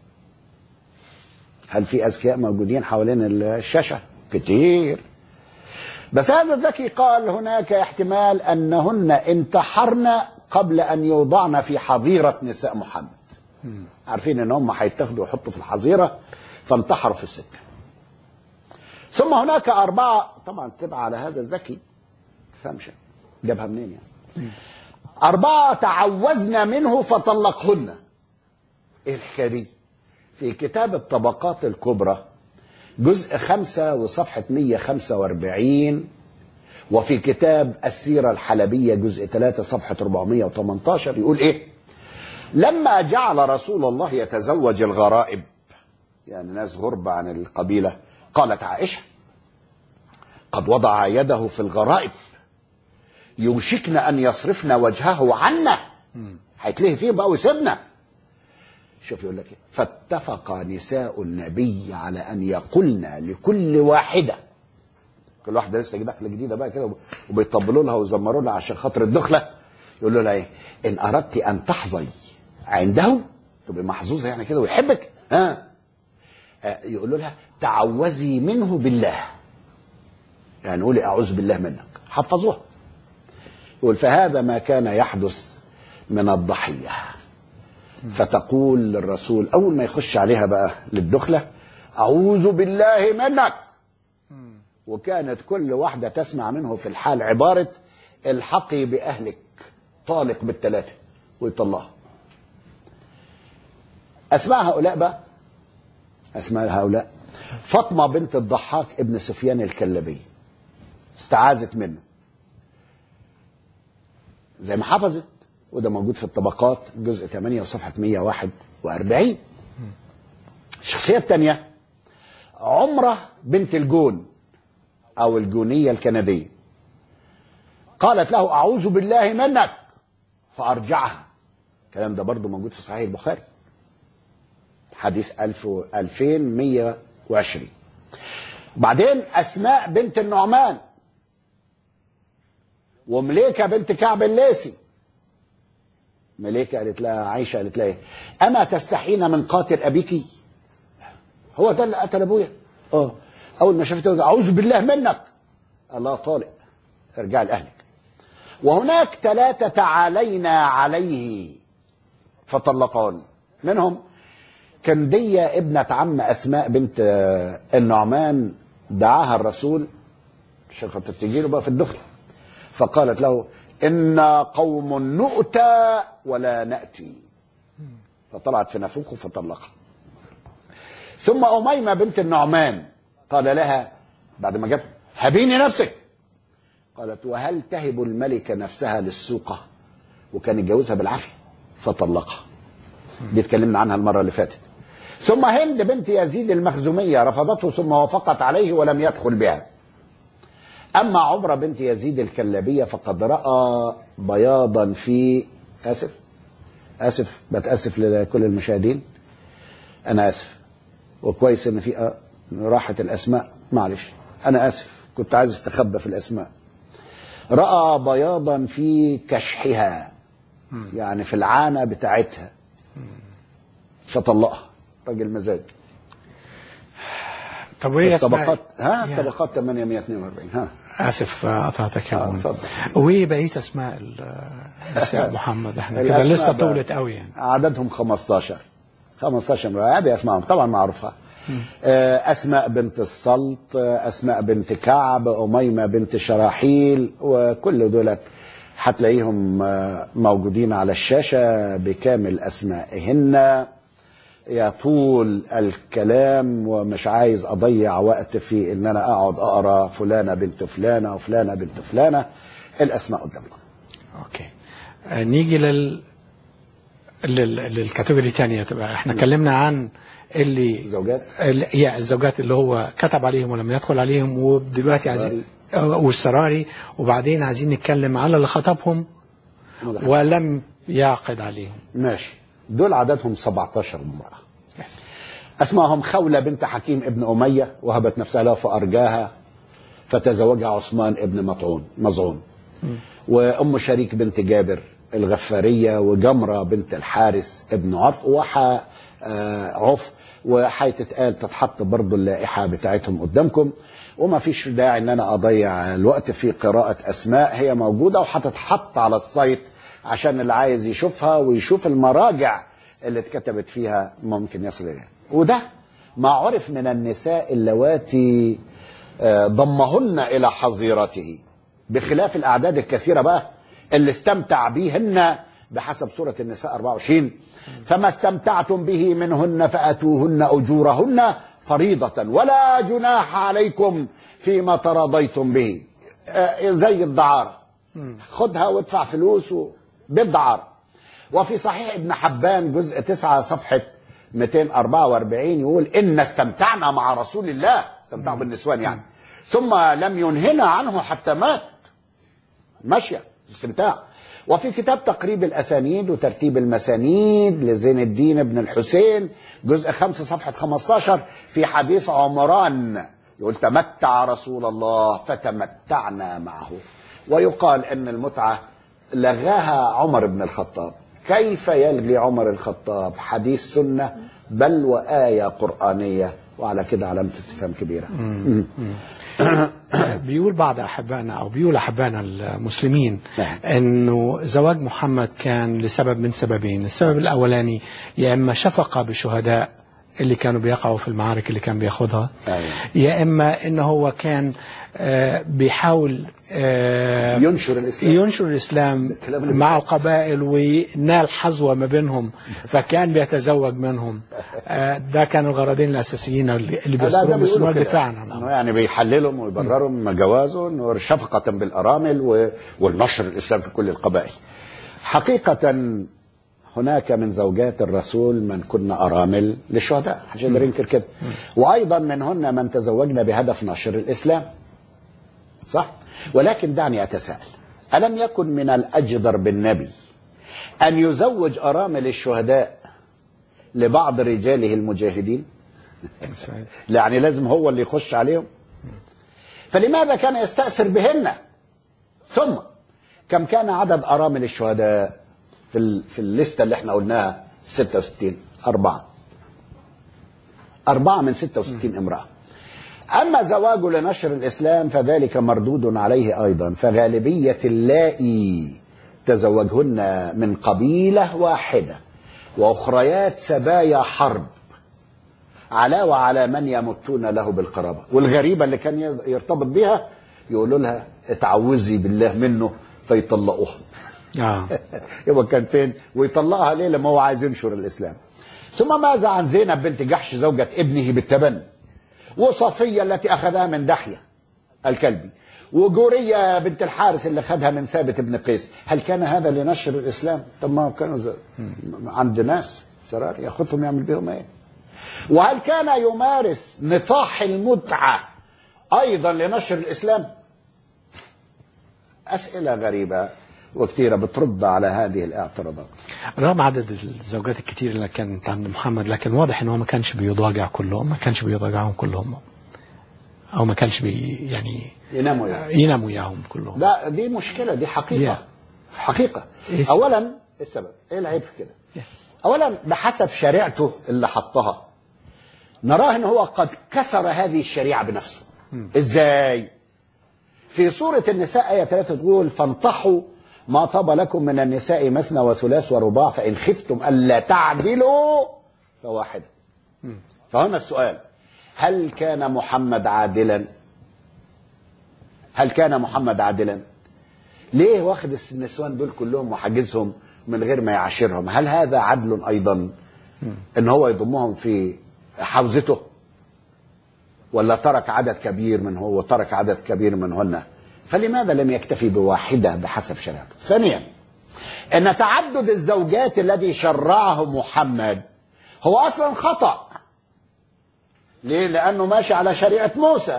هل في أذكياء موجودين حوالين الشاشة كتير بس هذا الذكي قال هناك احتمال أنهن انتحرن قبل أن يوضعن في حظيرة نساء محمد عارفين ان هم هيتاخدوا ويحطوا في الحظيره فانتحروا في السكه ثم هناك اربعه طبعا تبع على هذا الذكي تفهمش جابها منين يعني اربعه تعوزن منه فطلقهن ايه الحكايه دي في كتاب الطبقات الكبرى جزء خمسة وصفحة 145 وفي كتاب السيرة الحلبية جزء 3 صفحة 418 يقول ايه لما جعل رسول الله يتزوج الغرائب يعني ناس غربة عن القبيلة قالت عائشة قد وضع يده في الغرائب يوشكن أن يصرفن وجهه عنا هيتلهي فيه بقى ويسيبنا شوف يقول لك إيه؟ فاتفق نساء النبي على أن يقولن لكل واحدة كل واحدة لسه داخلة جديدة بقى كده وبيطبلوا لها ويزمروا لها عشان خاطر الدخلة يقولوا لها ايه ان اردت ان تحظي عنده تبقى محظوظه يعني كده ويحبك ها آه، يقولوا لها تعوذي منه بالله يعني قولي اعوذ بالله منك حفظوها يقول فهذا ما كان يحدث من الضحيه فتقول للرسول اول ما يخش عليها بقى للدخله اعوذ بالله منك وكانت كل واحده تسمع منه في الحال عباره الحقي باهلك طالق بالثلاثه ويطلقها اسماء هؤلاء بقى اسماء هؤلاء فاطمه بنت الضحاك ابن سفيان الكلبي استعاذت منه زي ما حفظت وده موجود في الطبقات جزء 8 وصفحه 141 الشخصيه الثانيه عمره بنت الجون او الجونيه الكنديه قالت له اعوذ بالله منك فارجعها الكلام ده برضه موجود في صحيح البخاري حديث 1000 و- 2120 بعدين اسماء بنت النعمان ومليكه بنت كعب الليثي مليكه قالت لها عائشه قالت لها إيه؟ اما تستحين من قاتل ابيك هو ده اللي قتل ابويا اه اول ما شافته اعوذ بالله منك الله طالق ارجع لاهلك وهناك ثلاثه تعالينا عليه فطلقان منهم كندية ابنة عم أسماء بنت آه، النعمان دعاها الرسول عشان خاطر تجي له بقى في الدخل فقالت له إنا قوم نؤتى ولا نأتي فطلعت في نافوخه فطلقها ثم أميمة بنت النعمان قال لها بعد ما جت هبيني نفسك قالت وهل تهب الملكة نفسها للسوقة وكان يتجوزها بالعافية فطلقها دي اتكلمنا عنها المرة اللي فاتت ثم هند بنت يزيد المخزومية رفضته ثم وافقت عليه ولم يدخل بها أما عمرة بنت يزيد الكلابية فقد رأى بياضا في آسف آسف بتأسف لكل المشاهدين أنا آسف وكويس إن في آه، راحت الأسماء معلش أنا آسف كنت عايز استخبى في الأسماء رأى بياضا في كشحها يعني في العانة بتاعتها فطلقها راجل مزاج طب وايه اسماء الطبقات ها يا. طبقات 842 ها اسف آه، قطعتك يا آه، ابونا اتفضل. وايه بقيه اسماء ال- نساء محمد احنا كده الأسماء لسه بقى. طولت قوي يعني عددهم 15 15 امرأة هذه اسمائهم طبعا معروفة آه، أسماء بنت السلط آه، أسماء بنت كعب أميمة بنت شراحيل وكل دولت هتلاقيهم آه، موجودين على الشاشة بكامل أسمائهن يطول الكلام ومش عايز أضيع وقت في إن أنا أقعد أقرأ فلانة بنت فلانة وفلانة بنت فلانة الأسماء قدامكم اوكي آه، نيجي لل لل- للكاتيجوري تانية تبقى احنا اتكلمنا عن اللي زوجات ال- يا الزوجات اللي هو كتب عليهم ولم يدخل عليهم ودلوقتي عايزين آه، والسراري وبعدين عايزين نتكلم على اللي خطبهم مدخل. ولم يعقد عليهم ماشي دول عددهم 17 امرأة أسماهم خولة بنت حكيم ابن أمية وهبت نفسها له فأرجاها فتزوجها عثمان ابن مطعون مظعون وأم شريك بنت جابر الغفارية وجمرة بنت الحارس ابن عرف وحا آه، عف وحيتتقال تتحط برضو اللائحة بتاعتهم قدامكم وما فيش داعي ان انا اضيع الوقت في قراءة اسماء هي موجودة وهتتحط على السايت عشان اللي عايز يشوفها ويشوف المراجع اللي اتكتبت فيها ممكن يصل اليها وده ما عرف من النساء اللواتي آه، ضمهن الى حظيرته بخلاف الاعداد الكثيره بقى اللي استمتع بهن بحسب سوره النساء 24 فما استمتعتم به منهن فاتوهن اجورهن فريضه ولا جناح عليكم فيما تراضيتم به آه، زي الدعاره خدها وادفع فلوس و- بالدعاره وفي صحيح ابن حبان جزء 9 صفحة 244 يقول إن استمتعنا مع رسول الله استمتعوا بالنسوان يعني ثم لم ينهنا عنه حتى مات ماشية استمتاع وفي كتاب تقريب الأسانيد وترتيب المسانيد لزين الدين بن الحسين جزء 5 صفحة 15 في حديث عمران يقول تمتع رسول الله فتمتعنا معه ويقال ان المتعه لغاها عمر بن الخطاب كيف يلغي عمر الخطاب حديث سنه بل وايه قرانيه وعلى كده علامه استفهام كبيره مم. بيقول بعض احبائنا او بيقول احبائنا المسلمين نعم. انه زواج محمد كان لسبب من سببين، السبب الاولاني يا اما شفقه بشهداء اللي كانوا بيقعوا في المعارك اللي كان بياخدها أيوة. يا اما ان هو كان آه، بيحاول آه، ينشر الاسلام ينشر الاسلام الكلام اللي مع القبائل وينال حظوه ما بينهم فكان بيتزوج منهم آه، ده كان الغرضين الاساسيين اللي اللي لا، ده بيذكرهم بيقولوا المسلمين كده. دفاعا انه عنهم يعني بيحللهم ويبررهم جوازه انه شفقة بالارامل و- والنشر الاسلام في كل القبائل. حقيقة هناك من زوجات الرسول من كن ارامل للشهداء، محدش يقدر ينكر كده. وايضا منهن من تزوجن بهدف نشر الاسلام. صح؟ ولكن دعني اتساءل، الم يكن من الاجدر بالنبي ان يزوج ارامل الشهداء لبعض رجاله المجاهدين؟ يعني لازم هو اللي يخش عليهم فلماذا كان يستأثر بهن ثم كم كان عدد أرامل الشهداء في ال... في الليستة اللي احنا قلناها 66 أربعة أربعة من 66 امرأة أما زواجه لنشر الإسلام فذلك مردود عليه أيضا فغالبية اللائي تزوجهن من قبيلة واحدة وأخريات سبايا حرب علاوة على من يمتون له بالقرابة والغريبة اللي كان يرتبط بها يقولوا لها اتعوذي بالله منه فيطلقوها اه يبقى كان فين ويطلقها ليه لما هو عايز ينشر الإسلام ثم ماذا عن زينب بنت جحش زوجة ابنه بالتبني وصفية التي أخذها من دحية الكلبي وجورية بنت الحارس اللي خدها من ثابت بن قيس هل كان هذا لنشر الإسلام طب ما كانوا ز... عند ناس سرار ياخدهم يعمل بهم ايه وهل كان يمارس نطاح المتعة أيضا لنشر الإسلام أسئلة غريبة وكثيرة بترد على هذه الاعتراضات رغم عدد الزوجات الكتير اللي كانت عند محمد لكن واضح ان هو ما كانش بيضاجع كلهم ما كانش بيضاجعهم كلهم او ما كانش بي يعني يناموا يعني ينام وياهم كلهم لا دي مشكلة دي حقيقة Yeah. حقيقة إيه السبب؟ أولا إيه السبب إيه العيب في كده أولا بحسب شريعته اللي حطها نراه ان هو قد كسر هذه الشريعة بنفسه ازاي في سورة النساء آية 3 تقول فانطحوا ما طاب لكم من النساء مثنى وثلاث ورباع فإن خفتم ألا تعدلوا فواحدة فهنا السؤال هل كان محمد عادلا هل كان محمد عادلا ليه واخد النسوان دول كلهم وحاجزهم من غير ما يعاشرهم هل هذا عدل أيضا ان هو يضمهم في حوزته ولا ترك عدد كبير من هو وترك عدد كبير منهن فلماذا لم يكتفي بواحدة بحسب شريعته ثانيا ان تعدد الزوجات الذي شرعه محمد هو اصلا خطأ ليه لانه ماشي على شريعة موسى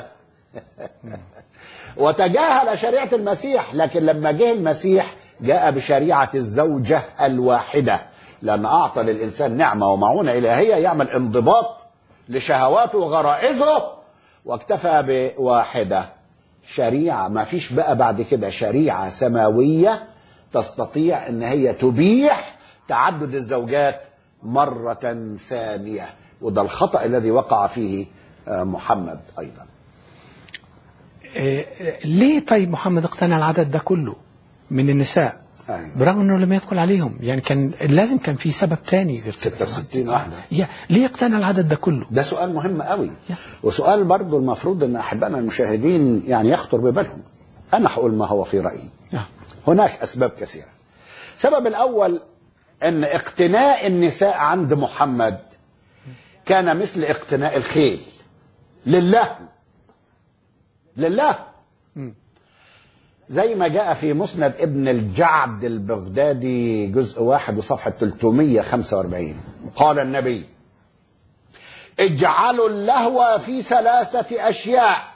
وتجاهل شريعة المسيح لكن لما جه المسيح جاء بشريعة الزوجة الواحدة لأن أعطى للإنسان نعمة ومعونة إلهية يعمل انضباط لشهواته وغرائزه واكتفى بواحدة شريعة ما فيش بقى بعد كده شريعة سماوية تستطيع ان هي تبيح تعدد الزوجات مرة ثانية وده الخطأ الذي وقع فيه آه، محمد أيضا إيه، ليه طيب محمد اقتنع العدد ده كله من النساء أيوة. برغم انه لم يدخل عليهم يعني كان لازم كان في سبب تاني غير كده. 66 واحدة يا ليه اقتنع العدد ده كله ده سؤال مهم قوي يا. وسؤال برضو المفروض ان احبائنا المشاهدين يعني يخطر ببالهم انا هقول ما هو في رايي آه. هناك اسباب كثيره السبب الاول ان اقتناء النساء عند محمد كان مثل اقتناء الخيل لله لله مم. زي ما جاء في مسند ابن الجعد البغدادي جزء واحد وصفحة 345 قال النبي اجعلوا اللهو في ثلاثة أشياء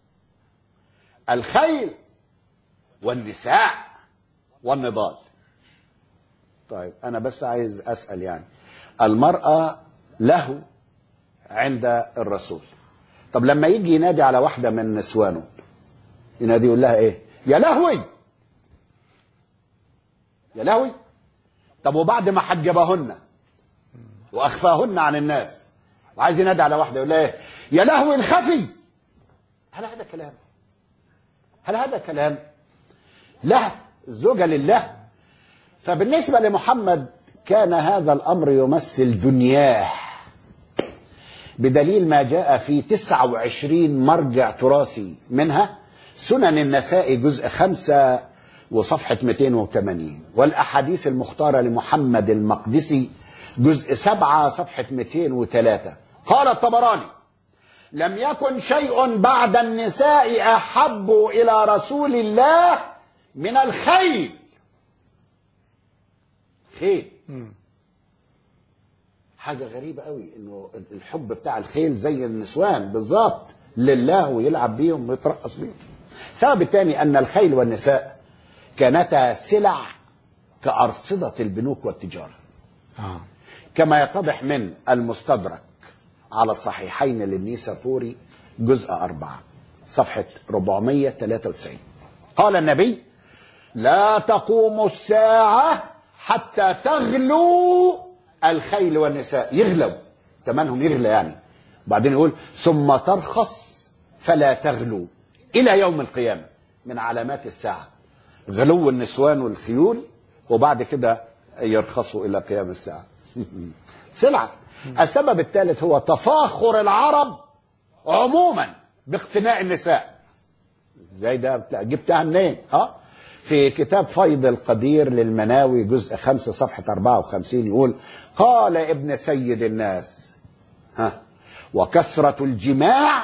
الخيل والنساء والنضال طيب أنا بس عايز أسأل يعني المرأة له عند الرسول طب لما يجي ينادي على واحدة من نسوانه ينادي يقول لها ايه يا لهوي يا لهوي طب وبعد ما حجبهن واخفاهن عن الناس وعايز ينادي على واحده يقول لها ايه يا لهوي الخفي هل هذا كلام هل هذا كلام لا الزوجه لله فبالنسبه لمحمد كان هذا الامر يمثل دنياه بدليل ما جاء في 29 مرجع تراثي منها سنن النساء جزء خمسة وصفحة 280 والأحاديث المختارة لمحمد المقدسي جزء سبعة صفحة 203 قال الطبراني لم يكن شيء بعد النساء أحب إلى رسول الله من الخيل خيل مم. حاجة غريبة قوي انه الحب بتاع الخيل زي النسوان بالظبط لله ويلعب بيهم ويترقص بيهم السبب الثاني ان الخيل والنساء كانتا سلع كأرصدة البنوك والتجارة آه. كما يتضح من المستدرك على الصحيحين للنيسابوري جزء أربعة صفحة 493 قال النبي لا تقوم الساعة حتى تغلو الخيل والنساء يغلوا تمنهم يغلى يعني بعدين يقول ثم ترخص فلا تغلو إلى يوم القيامة من علامات الساعة غلو النسوان والخيول وبعد كده يرخصوا إلى قيام الساعة سلعة السبب الثالث هو تفاخر العرب عموما باقتناء النساء زي ده بتاع- جبتها منين اه في كتاب فيض القدير للمناوي جزء خمسة صفحة 54 يقول قال ابن سيد الناس ها وكثرة الجماع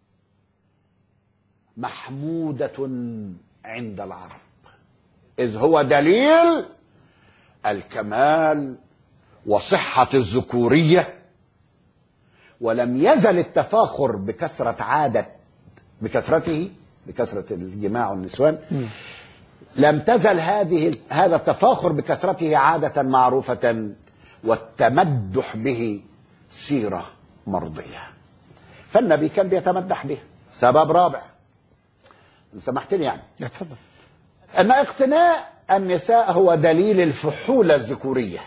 محمودة عند العرب إذ هو دليل الكمال وصحة الذكورية ولم يزل التفاخر بكثرة عادة بكثرته بكثرة الجماع والنسوان لم تزل هذه هذا التفاخر بكثرته عادة معروفة والتمدح به سيرة مرضية فالنبي كان بيتمدح به سبب رابع إن سمحت لي يعني اتفضل أن اقتناء النساء هو دليل الفحولة الذكورية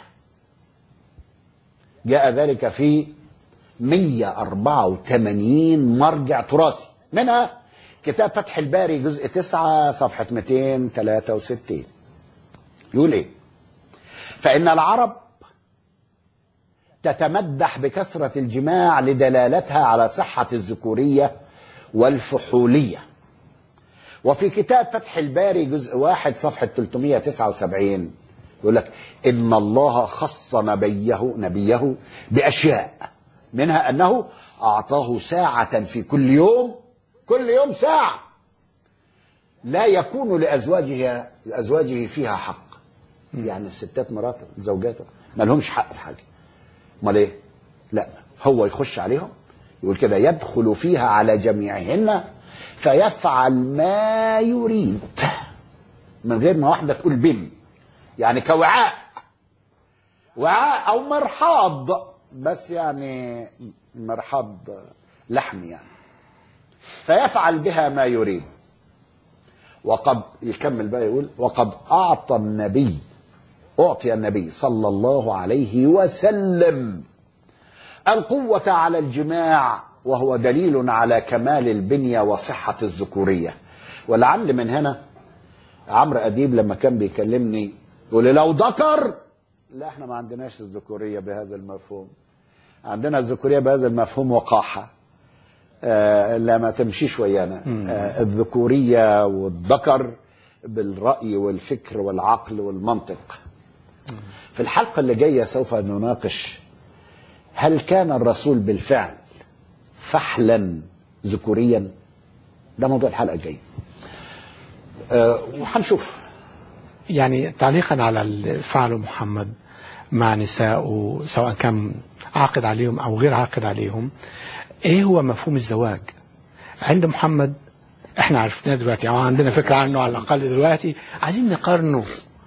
جاء ذلك في 184 مرجع تراثي منها كتاب فتح الباري جزء 9 صفحة 263 يقول ايه فإن العرب تتمدح بكثرة الجماع لدلالتها على صحة الذكورية والفحولية وفي كتاب فتح الباري جزء واحد صفحة 379 يقول لك إن الله خص نبيه نبيه بأشياء منها أنه أعطاه ساعة في كل يوم كل يوم ساعة لا يكون لأزواجها لأزواجه فيها حق يعني الستات مراته زوجاته ما لهمش حق في حاجه امال ايه لا هو يخش عليهم يقول كده يدخل فيها على جميعهن فيفعل ما يريد من غير ما واحده تقول بم يعني كوعاء وعاء او مرحاض بس يعني مرحاض لحم يعني فيفعل بها ما يريد وقد يكمل بقى يقول وقد اعطى النبي اعطي النبي صلى الله عليه وسلم القوة على الجماع وهو دليل على كمال البنية وصحة الذكورية ولعل من هنا عمرو أديب لما كان بيكلمني يقول لي لو ذكر لا احنا ما عندناش الذكورية بهذا المفهوم عندنا الذكورية بهذا المفهوم وقاحة آه لا ما تمشيش ويانا آه الذكورية والذكر بالرأي والفكر والعقل والمنطق في الحلقة اللي جاية سوف نناقش هل كان الرسول بالفعل فحلا ذكوريا ده موضوع الحلقة الجاية أه وهنشوف يعني تعليقا على اللي فعله محمد مع نسائه سواء كان عاقد عليهم او غير عاقد عليهم ايه هو مفهوم الزواج عند محمد احنا عرفناه دلوقتي او عندنا فكره عنه على الاقل دلوقتي عايزين نقارنه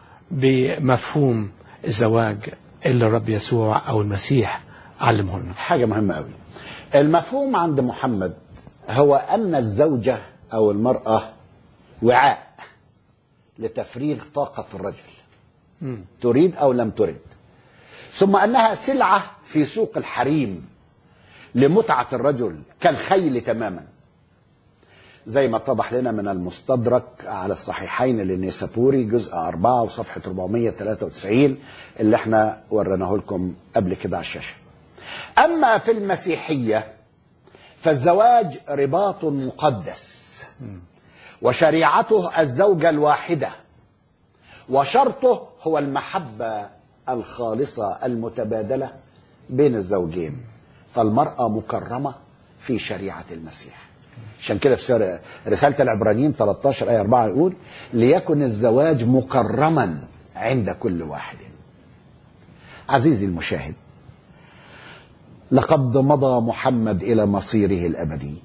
بمفهوم الزواج اللي الرب يسوع او المسيح علمه لنا حاجة مهمة قوي المفهوم عند محمد هو أن الزوجة أو المرأة وعاء لتفريغ طاقة الرجل مم. تريد أو لم ترد ثم أنها سلعة في سوق الحريم لمتعة الرجل كالخيل تماما زي ما اتضح لنا من المستدرك على الصحيحين للنيسابوري جزء 4 وصفحة 493 اللي احنا وريناه لكم قبل كده على الشاشة أما في المسيحية فالزواج رباط مقدس وشريعته الزوجة الواحدة وشرطه هو المحبة الخالصة المتبادلة بين الزوجين فالمرأة مكرمة في شريعة المسيح عشان كده في سر رسالة العبرانيين 13 آية 4 يقول ليكن الزواج مكرما عند كل واحد عزيزي المشاهد لقد مضى محمد إلى مصيره الأبدي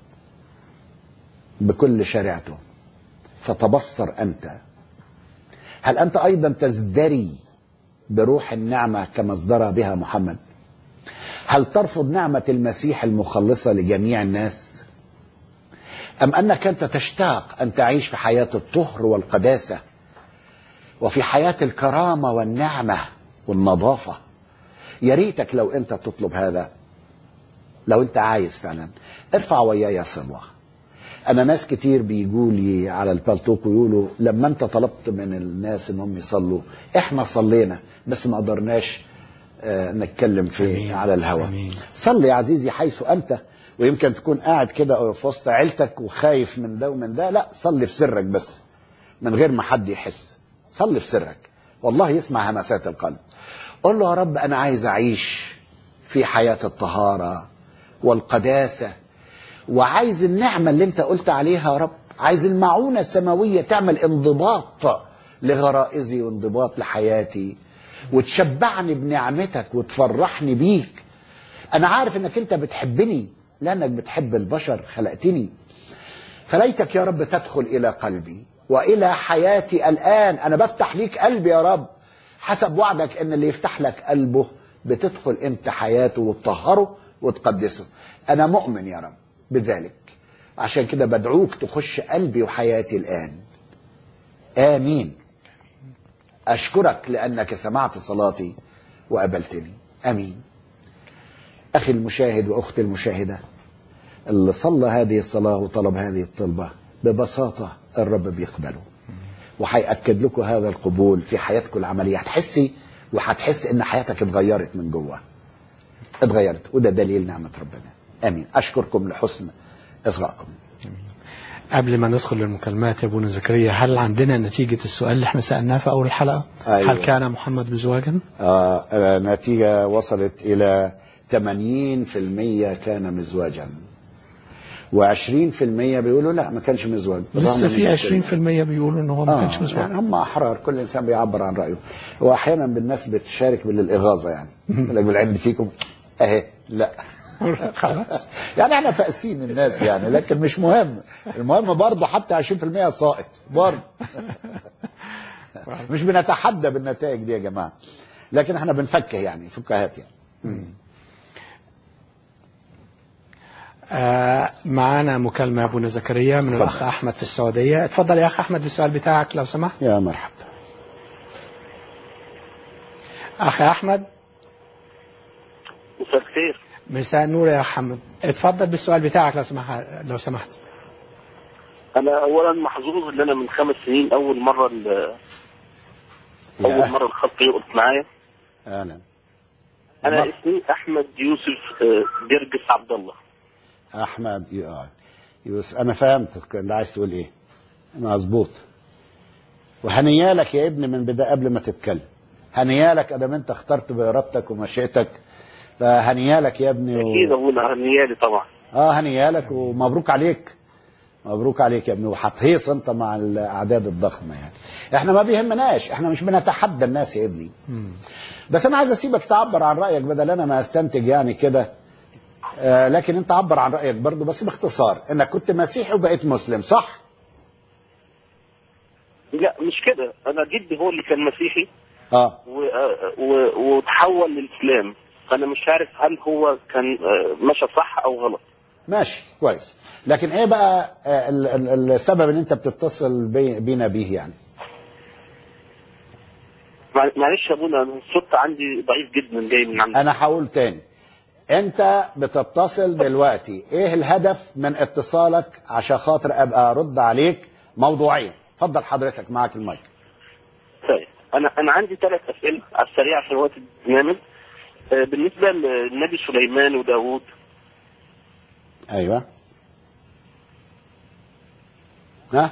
بكل شريعته فتبصر أنت هل أنت أيضا تزدري بروح النعمة كما ازدرى بها محمد هل ترفض نعمة المسيح المخلصة لجميع الناس أم أنك أنت تشتاق أن تعيش في حياة الطهر والقداسة وفي حياة الكرامة والنعمة والنظافة يا ريتك لو أنت تطلب هذا لو أنت عايز فعلا ارفع وياي صلوة أنا ناس كتير بيجوا لي على البالتوك ويقولوا لما أنت طلبت من الناس إنهم يصلوا إحنا صلينا بس ما قدرناش آه، نتكلم في أمين. على الهواء أمين. صلي يا عزيزي حيث أنت ويمكن تكون قاعد كده في وسط عيلتك وخايف من ده ومن ده لا صلي في سرك بس من غير ما حد يحس صلي في سرك والله يسمع همسات القلب قول له يا رب أنا عايز أعيش في حياة الطهارة والقداسة وعايز النعمة اللي انت قلت عليها يا رب عايز المعونة السماوية تعمل انضباط لغرائزي وانضباط لحياتي وتشبعني بنعمتك وتفرحني بيك انا عارف انك انت بتحبني لانك بتحب البشر خلقتني فليتك يا رب تدخل الى قلبي والى حياتي الان انا بفتح ليك قلبي يا رب حسب وعدك ان اللي يفتح لك قلبه بتدخل انت حياته وتطهره وتقدسه انا مؤمن يا رب بذلك عشان كده بدعوك تخش قلبي وحياتي الان امين اشكرك لانك سمعت صلاتي وقبلتني امين اخي المشاهد واختي المشاهده اللي صلى هذه الصلاه وطلب هذه الطلبه ببساطه الرب بيقبله وهيأكد لكم هذا القبول في حياتكم العمليه هتحسي وهتحس ان حياتك اتغيرت من جوه اتغيرت وده دليل نعمه ربنا امين اشكركم لحسن اصغائكم قبل ما ندخل للمكالمات يا ابونا زكريا هل عندنا نتيجة السؤال اللي احنا سألناه في أول الحلقة أيوة. هل كان محمد مزواجا آه آه، نتيجة وصلت إلى 80% كان مزواجا و20% بيقولوا لا ما كانش مزواج لسه بالرغم من في كده. 20% بيقولوا ان هو ما كانش آه مزواج يعني هم احرار كل انسان بيعبر عن رايه واحيانا بالناس بتشارك بالاغاظه يعني يقول لك بالعند فيكم اهي لا خلاص يعني احنا فاسين الناس يعني لكن مش مهم المهم برضه حتى 20% ساقط برضه مش بنتحدى بالنتائج دي يا جماعه لكن احنا بنفكه يعني فكاهات يعني آه معانا مكالمة يا ابونا زكريا من الاخ احمد في السعودية اتفضل يا اخ احمد السؤال بتاعك لو سمحت يا مرحبا اخي احمد مساء الخير مساء النور يا اخ احمد اتفضل بالسؤال بتاعك لو سمحت لو سمحت انا اولا محظوظ ان انا من خمس سنين اول مره ال- يا اول أهلا. مره الخط يقف معايا اهلا انا مر- اسمي احمد يوسف آه، جرجس عبد الله احمد ي- آه. يوسف انا فهمتك اللي عايز تقول ايه مظبوط وهنيالك يا ابني من بدايه قبل ما تتكلم هنيالك ادام انت اخترت بارادتك ومشيئتك فهنيالك يا ابني و... اكيد ابونا نيالي طبعا اه هنيالك ومبروك عليك مبروك عليك يا ابني وهتهيص انت مع الاعداد الضخمه يعني احنا ما بيهمناش احنا مش بنتحدى الناس يا ابني مم. بس انا عايز اسيبك تعبر عن رايك بدل انا ما استنتج يعني كده آه لكن انت عبر عن رايك برضو بس باختصار انك كنت مسيحي وبقيت مسلم صح لا مش كده انا جدي هو اللي كان مسيحي اه و- آه، و- وتحول للاسلام فانا مش عارف هل هو كان آه، مشى صح او غلط ماشي كويس لكن ايه بقى آه، ال- ال- السبب ان انت بتتصل بي- بينا بيه يعني مع- معلش يا ابونا أنا الصوت عندي ضعيف جدا جاي من عندي انا هقول تاني انت بتتصل دلوقتي ايه الهدف من اتصالك عشان خاطر ابقى ارد عليك موضوعيا اتفضل حضرتك معاك المايك طيب انا انا عندي ثلاث اسئله على السريع عشان وقت البرنامج آه، بالنسبه للنبي سليمان وداوود ايوه ها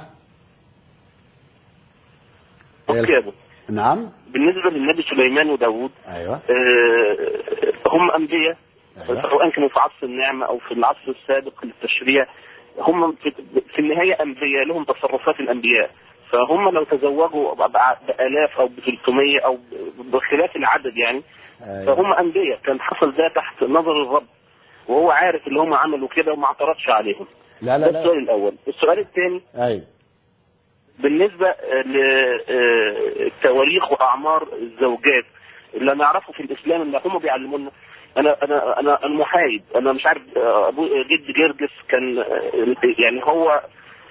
اوكي يا ابو نعم بالنسبه للنبي سليمان وداوود ايوه آه، هم انبياء أيوة. سواء كانوا في عصر النعمه او في العصر السابق للتشريع هم في, في النهايه انبياء لهم تصرفات الانبياء فهم لو تزوجوا ب- بالاف او ب 300 او ب- بخلاف العدد يعني ايوه فهم انبياء كان حصل ده تحت نظر الرب وهو عارف اللي هم عملوا كده وما اعترضش عليهم لا لا ده لا السؤال الاول السؤال الثاني ايوه بالنسبه للتواريخ واعمار الزوجات اللي نعرفه في الاسلام اللي هم بيعلمونا انا انا انا انا محايد انا مش عارف آه، ابو جد جرجس كان آه، يعني هو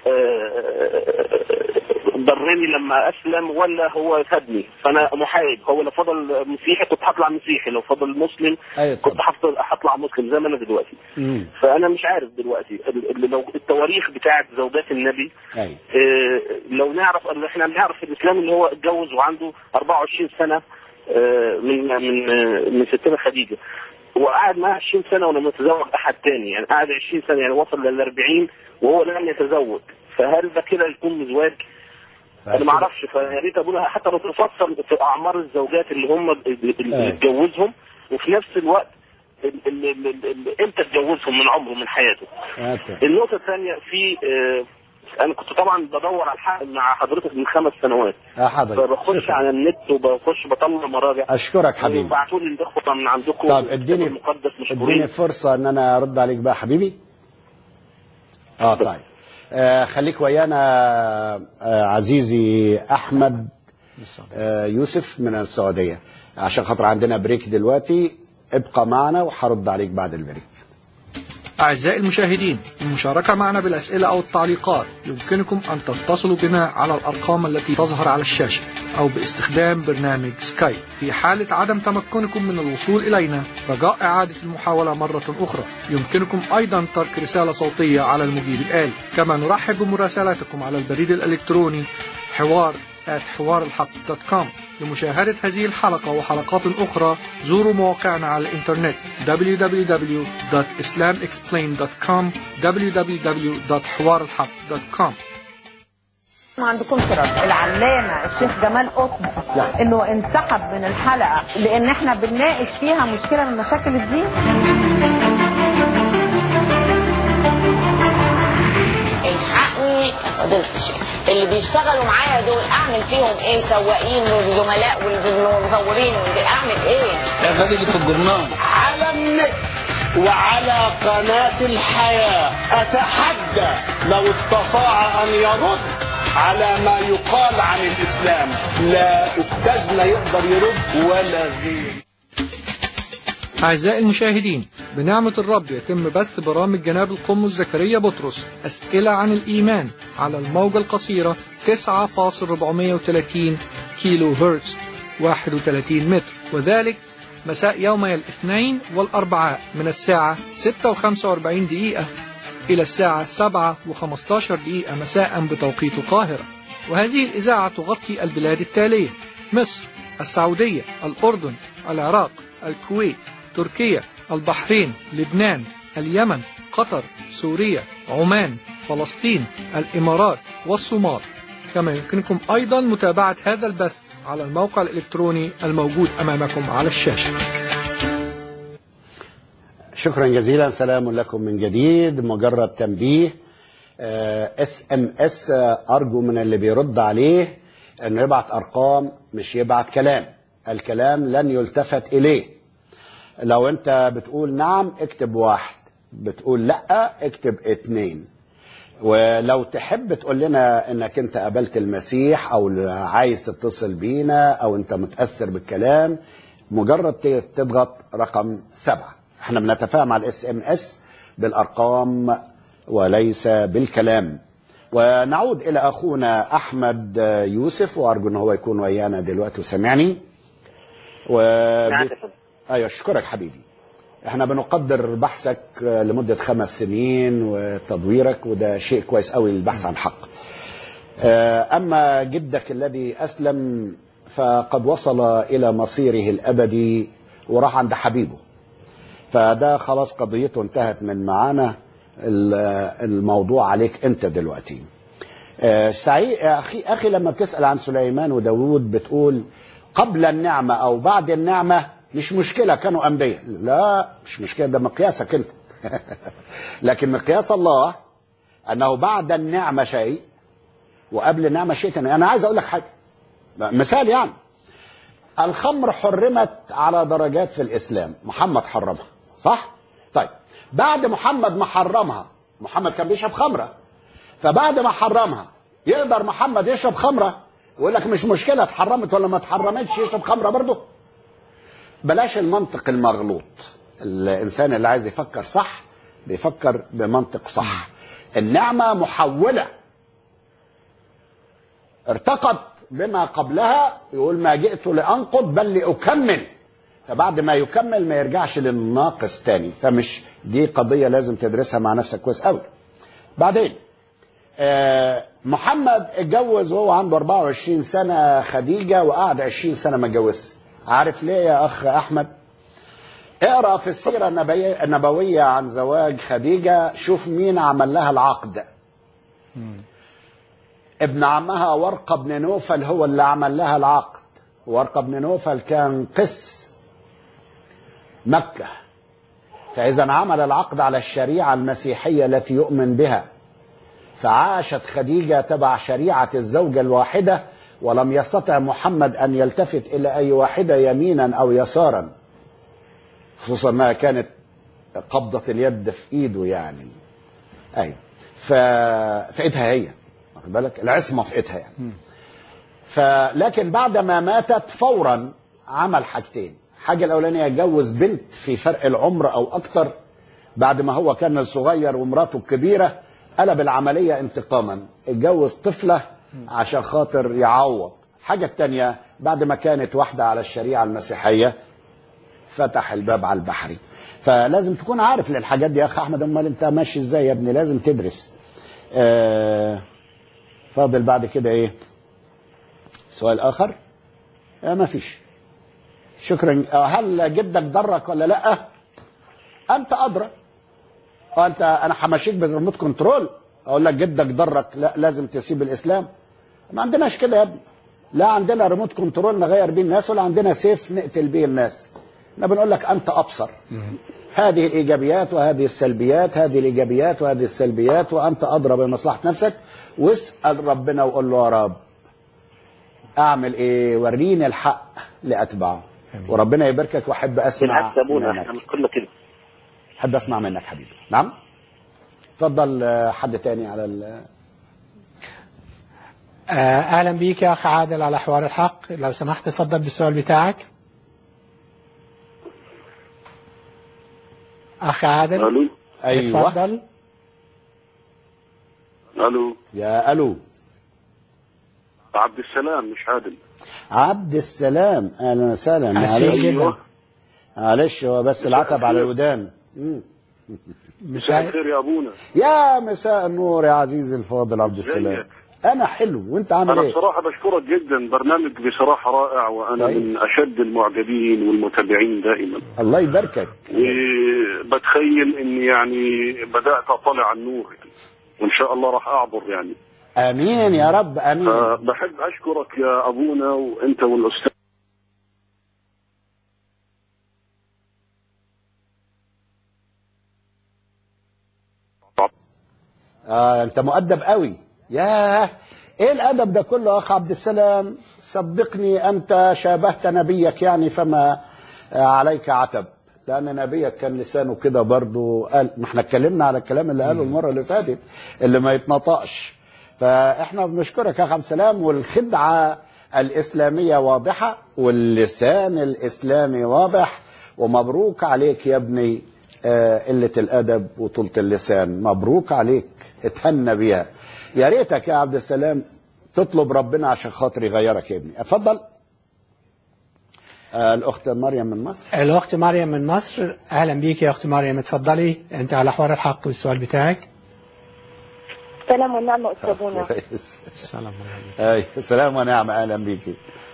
آه، ضرني لما اسلم ولا هو فادني فانا محايد هو لو فضل مسيحي كنت هطلع مسيحي لو فضل مسلم ايوه كنت اتفضل هفضل هطلع مسلم زي ما انا دلوقتي مم. فانا مش عارف دلوقتي ال- ال- لو التواريخ بتاعت زوجات النبي ايوه آه، لو نعرف ان احنا بنعرف الاسلام اللي هو اتجوز وعنده 24 سنه آه، من من آه، من ستنا خديجه وقعد معاها 20 سنه ولم يتزوج احد تاني يعني قعد 20 سنه يعني وصل لل 40 وهو لم يتزوج فهل ده كده يكون مزواج؟ انا ما اعرفش فيا ريت ابونا حتى لو تفصل في اعمار الزوجات اللي هم اللي أيوة. اتجوزهم وفي نفس الوقت ال- ال- ال- ال- امتى اتجوزهم من عمره من حياته هات. النقطة الثانية في آه، أنا كنت طبعا بدور على الحق مع حضرتك من خمس سنوات يا حضرتك فبخش شكرا. على النت وبخش بطلع مراجع اشكرك حبيبي وبعتوا لي الإخوة من عندكم طب اديني المقدس مشكورين اديني فرصة ان انا ارد عليك بقى حبيبي اه طيب آه خليك ويانا آه عزيزي احمد آه يوسف من السعودية عشان خاطر عندنا بريك دلوقتي ابقى معنا وهرد عليك بعد البريك أعزائي المشاهدين المشاركة معنا بالأسئلة أو التعليقات يمكنكم أن تتصلوا بنا على الأرقام التي تظهر على الشاشة أو باستخدام برنامج سكايب في حالة عدم تمكنكم من الوصول إلينا رجاء إعادة المحاولة مرة أخرى يمكنكم أيضا ترك رسالة صوتية على المجيب الآلي كما نرحب بمراسلاتكم على البريد الإلكتروني حوار حوار الحق دوت كوم لمشاهدة هذه الحلقة وحلقات أخرى زوروا مواقعنا على الإنترنت www.islamexplained.com www.حوارالحق.com ما عندكمش رد العلامة الشيخ جمال قطب انه انسحب من الحلقة لان احنا بنناقش فيها مشكلة من مشاكل الدين بيشتغلوا معايا دول اعمل فيهم ايه سواقين وزملاء والمصورين اعمل ايه الراجل اللي في الجرنان على النت وعلى قناة الحياة أتحدى لو استطاع أن يرد على ما يقال عن الإسلام لا أستاذ لا يقدر يرد ولا غير أعزائي المشاهدين بنعمة الرب يتم بث برامج جناب القمص زكريا بطرس أسئلة عن الإيمان على الموجة القصيرة 9.430 كيلو هرتز 31 متر وذلك مساء يومي الاثنين والأربعاء من الساعة 6 و45 دقيقة إلى الساعة 7 و15 دقيقة مساء بتوقيت القاهرة وهذه الإذاعة تغطي البلاد التالية مصر السعودية الأردن العراق الكويت تركيا البحرين لبنان اليمن قطر سوريا عمان فلسطين الإمارات والصومال كما يمكنكم أيضا متابعة هذا البث على الموقع الإلكتروني الموجود أمامكم على الشاشة شكرا جزيلا سلام لكم من جديد مجرد تنبيه اس ام اس ارجو من اللي بيرد عليه انه يبعت ارقام مش يبعت كلام الكلام لن يلتفت اليه لو انت بتقول نعم اكتب واحد بتقول لا اكتب اتنين ولو تحب تقول لنا انك انت قابلت المسيح او عايز تتصل بينا او انت متاثر بالكلام مجرد تضغط رقم سبعة احنا بنتفاهم على الاس ام اس بالارقام وليس بالكلام ونعود الى اخونا احمد يوسف وارجو ان هو يكون ويانا دلوقتي وسمعني و... ايوه اشكرك حبيبي احنا بنقدر بحثك لمدة خمس سنين وتدويرك وده شيء كويس قوي للبحث عن حق اما جدك الذي اسلم فقد وصل الى مصيره الابدي وراح عند حبيبه فده خلاص قضيته انتهت من معانا الموضوع عليك انت دلوقتي سعيد اخي اخي لما بتسال عن سليمان وداوود بتقول قبل النعمه او بعد النعمه مش مشكله كانوا انبياء لا مش مشكله ده مقياسك انت لكن مقياس الله انه بعد النعمه شيء وقبل النعمه شيء تاني انا عايز اقول لك حاجه مثال يعني الخمر حرمت على درجات في الاسلام محمد حرمها صح طيب بعد محمد ما حرمها محمد كان بيشرب خمره فبعد ما حرمها يقدر محمد يشرب خمره ويقول لك مش مشكله اتحرمت ولا ما اتحرمتش يشرب خمره برضه بلاش المنطق المغلوط الانسان اللي عايز يفكر صح بيفكر بمنطق صح النعمه محوله ارتقت بما قبلها يقول ما جئت لانقض بل لاكمل فبعد ما يكمل ما يرجعش للناقص تاني فمش دي قضيه لازم تدرسها مع نفسك كويس قوي بعدين آه محمد اتجوز وهو عنده 24 سنه خديجه وقعد 20 سنه ما اتجوزش عارف ليه يا اخ احمد اقرا في السيره النبويه عن زواج خديجه شوف مين عمل لها العقد ابن عمها ورقه بن نوفل هو اللي عمل لها العقد ورقه بن نوفل كان قس مكه فاذا عمل العقد على الشريعه المسيحيه التي يؤمن بها فعاشت خديجه تبع شريعه الزوجه الواحده ولم يستطع محمد ان يلتفت الى اي واحده يمينا او يسارا خصوصا انها كانت قبضه اليد في ايده يعني ايوه ف... في ايدها هي واخد بالك العصمه في ايدها يعني فلكن بعد ما ماتت فورا عمل حاجتين الحاجه الاولانيه اتجوز بنت في فرق العمر او اكتر بعد ما هو كان الصغير ومراته الكبيره قلب العمليه انتقاما اتجوز طفله عشان خاطر يعوض حاجة التانية بعد ما كانت واحدة على الشريعة المسيحية فتح الباب على البحري فلازم تكون عارف للحاجات دي يا أخ أحمد أمال أنت ماشي إزاي يا ابني لازم تدرس آه فاضل بعد كده إيه سؤال آخر آه ما فيش شكرا هل جدك ضرك ولا لا أنت أدرى أنت أنا همشيك بالريموت كنترول اقول لك جدك ضرك لا لازم تسيب الاسلام ما عندناش كده يا ابني لا عندنا ريموت كنترول نغير بيه الناس ولا عندنا سيف نقتل بيه الناس احنا بنقول لك انت ابصر هذه الايجابيات وهذه السلبيات هذه الايجابيات وهذه السلبيات وانت ادرى بمصلحه نفسك واسال ربنا وقول له يا رب اعمل ايه وريني الحق لاتبعه آمين. وربنا يباركك واحب اسمع بالعكس يا ابونا منك احنا مش كنا كده احب اسمع منك حبيبي نعم اتفضل آه، حد تاني على ال... آه، اهلا بيك يا اخ عادل على حوار الحق لو سمحت تفضل بالسؤال بتاعك اخ عادل الو ايوه اتفضل الو يا الو عبد السلام مش عادل عبد السلام اهلا وسهلا أسفين معلش جدا معلش هو بس العتب على الودان مم. مساء مساء الخير يا ابونا يا مساء النور يا عزيزي الفاضل عبد السلام ازيك؟ انا حلو وانت عامل انا ايه بصراحه بشكرك جدا برنامج بصراحه رائع وانا طيب. من اشد المعجبين والمتابعين دائما الله يباركك وبتخيل اني يعني بدات اطلع على النور يعني. وان شاء الله راح اعبر يعني امين يا رب امين فبحب اشكرك يا ابونا وانت والاستاذ آه انت مؤدب قوي ياه ايه الادب ده كله يا اخ عبد السلام صدقني انت شابهت نبيك يعني فما آه عليك عتب لان نبيك كان لسانه كده برضه قال ما احنا اتكلمنا على الكلام اللي قاله المره اللي فاتت اللي ما يتنطقش فاحنا بنشكرك يا اخ عبد السلام والخدعه الاسلاميه واضحه واللسان الاسلامي واضح ومبروك عليك يا ابني آه، قله الادب وطولة اللسان مبروك عليك اتهنى بيها يا ريتك يا عبد السلام تطلب ربنا عشان خاطر يغيرك يا ابني اتفضل آه، الاخت مريم من مصر الاخت مريم من مصر اهلا بيك يا اخت مريم اتفضلي انت على حوار الحق والسؤال بتاعك سلام والنعمة أستاذنا كويس السلام عليكم أي سلام ونعم اهلا بيكي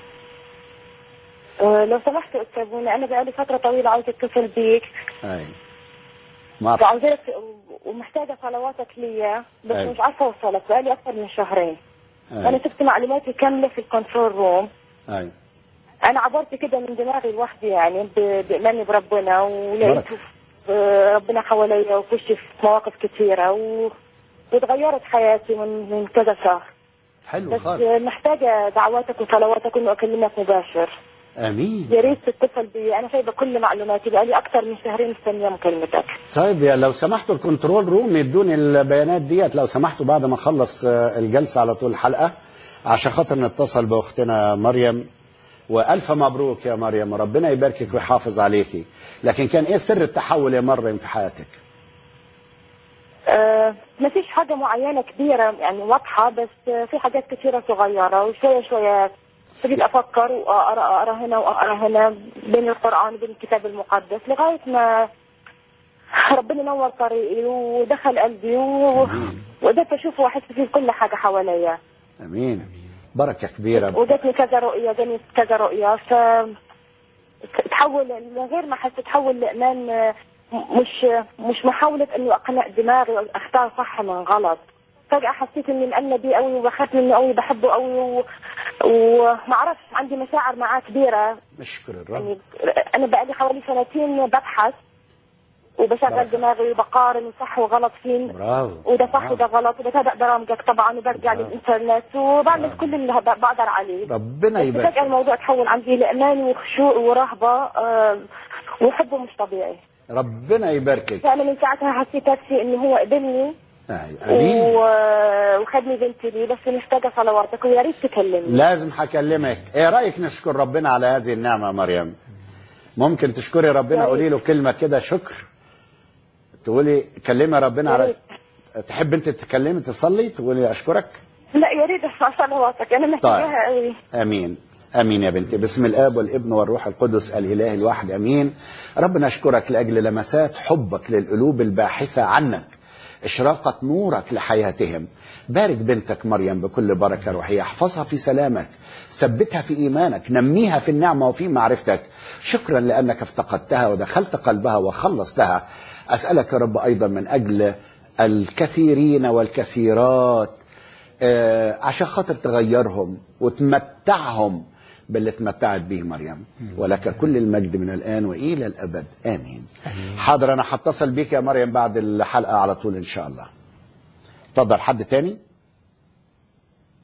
أه لو سمحت أستاذنا أنا بقالي فترة طويلة عاوزة أتصل بيك اي ما وعاوزاك ومحتاجة صلواتك ليا بس أيوة. مش عارفة أوصلك بقالي أكثر من شهرين أنا اي سبت معلوماتي كاملة في الكنترول روم اي أنا عبرت كده من دماغي لوحدي يعني ب- بإيماني بربنا ولقيت بركة. آه، ربنا حواليا وكشف في مواقف كثيرة و... وتغيرت حياتي من من كذا شهر حلو بس خالص محتاجة دعواتك وصلواتك إنه أكلمك مباشر امين يا ريت تتصل بي انا سايبه كل معلوماتي بقالي اكثر من شهرين مستنيه مكالمتك طيب يا لو سمحتوا الكنترول روم يدوني البيانات ديت لو سمحتوا بعد ما اخلص آه، الجلسه على طول الحلقه عشان خاطر نتصل باختنا مريم والف مبروك يا مريم ربنا يباركك ويحافظ عليكي لكن كان ايه سر التحول يا مريم في حياتك آه ما فيش حاجه معينه كبيره يعني واضحه بس آه في حاجات كثيره صغيره وشويه شويه بديت افكر واقرا اقرا هنا واقرا هنا بين القران وبين الكتاب المقدس لغايه ما ربنا نور طريقي ودخل قلبي و... وقدرت اشوف واحس فيه كل حاجه حواليا امين بركه كبيره وجاتني كذا رؤية جاني كذا رؤية ف تحول من غير ما احس تحول لايمان آه، مش مش محاولة انه اقنع دماغي اختار صح من غلط فجأة حسيت اني مأمنة بيه قوي وبخاف منه قوي بحبه قوي و... وما اعرفش عندي مشاعر معاه كبيرة نشكر الرب يعني انا بقالي حوالي سنتين ببحث وبشغل بركة. دماغي وبقارن صح وغلط فين برافو وده صح برافو. وده غلط وبتابع برامجك طبعا وبرجع برافو. للانترنت وبعمل كل اللي ب- بقدر عليه ربنا بس يبارك فجأة الموضوع تحول عندي لإيمان وخشوع ورهبة آه، وحبه مش طبيعي ربنا يباركك فأنا من ساعتها حسيت نفسي إن هو قبلني أي- امين و- وخدني بنتي لي بس محتاجة صلواتك ويا ريت تكلمني لازم هكلمك ايه رايك نشكر ربنا على هذه النعمه يا مريم ممكن تشكري ربنا يا قولي له كلمه كده شكر تقولي كلمي ربنا يا على ريت. تحب انت تتكلمي تصلي تقولي اشكرك لا يا ريت اسمع صلواتك أنا محتاجاها قوي امين امين يا بنتي باسم الاب والابن والروح القدس الاله الواحد امين ربنا اشكرك لاجل لمسات حبك للقلوب الباحثه عنك اشراقه نورك لحياتهم بارك بنتك مريم بكل بركه روحيه احفظها في سلامك ثبتها في ايمانك نميها في النعمه وفي معرفتك شكرا لانك افتقدتها ودخلت قلبها وخلصتها اسالك يا رب ايضا من اجل الكثيرين والكثيرات آه، عشان خاطر تغيرهم وتمتعهم باللي اتمتعت به مريم ولك كل المجد من الآن وإلى الأبد آمين حاضر أنا هتصل بيك يا مريم بعد الحلقة على طول إن شاء الله اتفضل حد تاني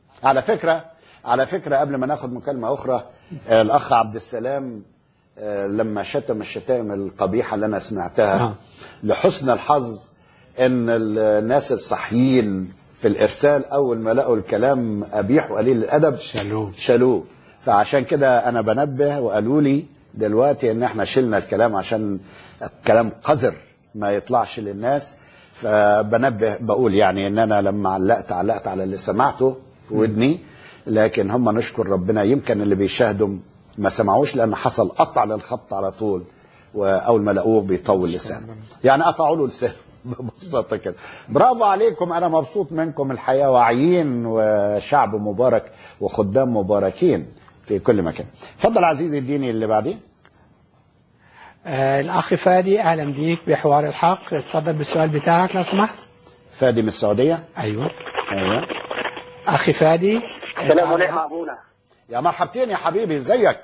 على فكرة على فكرة قبل ما ناخد مكالمة أخرى آه، الأخ عبد السلام آه، لما شتم الشتائم القبيحة اللي أنا سمعتها آه. لحسن الحظ إن الناس الصحيين في الإرسال أول ما لقوا الكلام قبيح وقليل الأدب شالوه شالوه فعشان كده أنا بنبه وقالوا لي دلوقتي إن إحنا شلنا الكلام عشان الكلام قذر ما يطلعش للناس فبنبه بقول يعني ان انا لما علقت علقت على اللي سمعته في ودني لكن هم نشكر ربنا يمكن اللي بيشاهدوا ما سمعوش لان حصل قطع للخط على طول واول ما لقوه بيطول لسانه يعني قطعوا له لسانه ببساطه كده برافو عليكم انا مبسوط منكم الحقيقه واعيين وشعب مبارك وخدام مباركين في كل مكان اتفضل عزيزي اديني اللي بعديه آه الاخ فادي اهلا بيك بحوار الحق اتفضل بالسؤال بتاعك لو سمحت فادي من السعوديه ايوه ايوه اخي فادي السلام عليكم ابونا يا مرحبتين يا حبيبي ازيك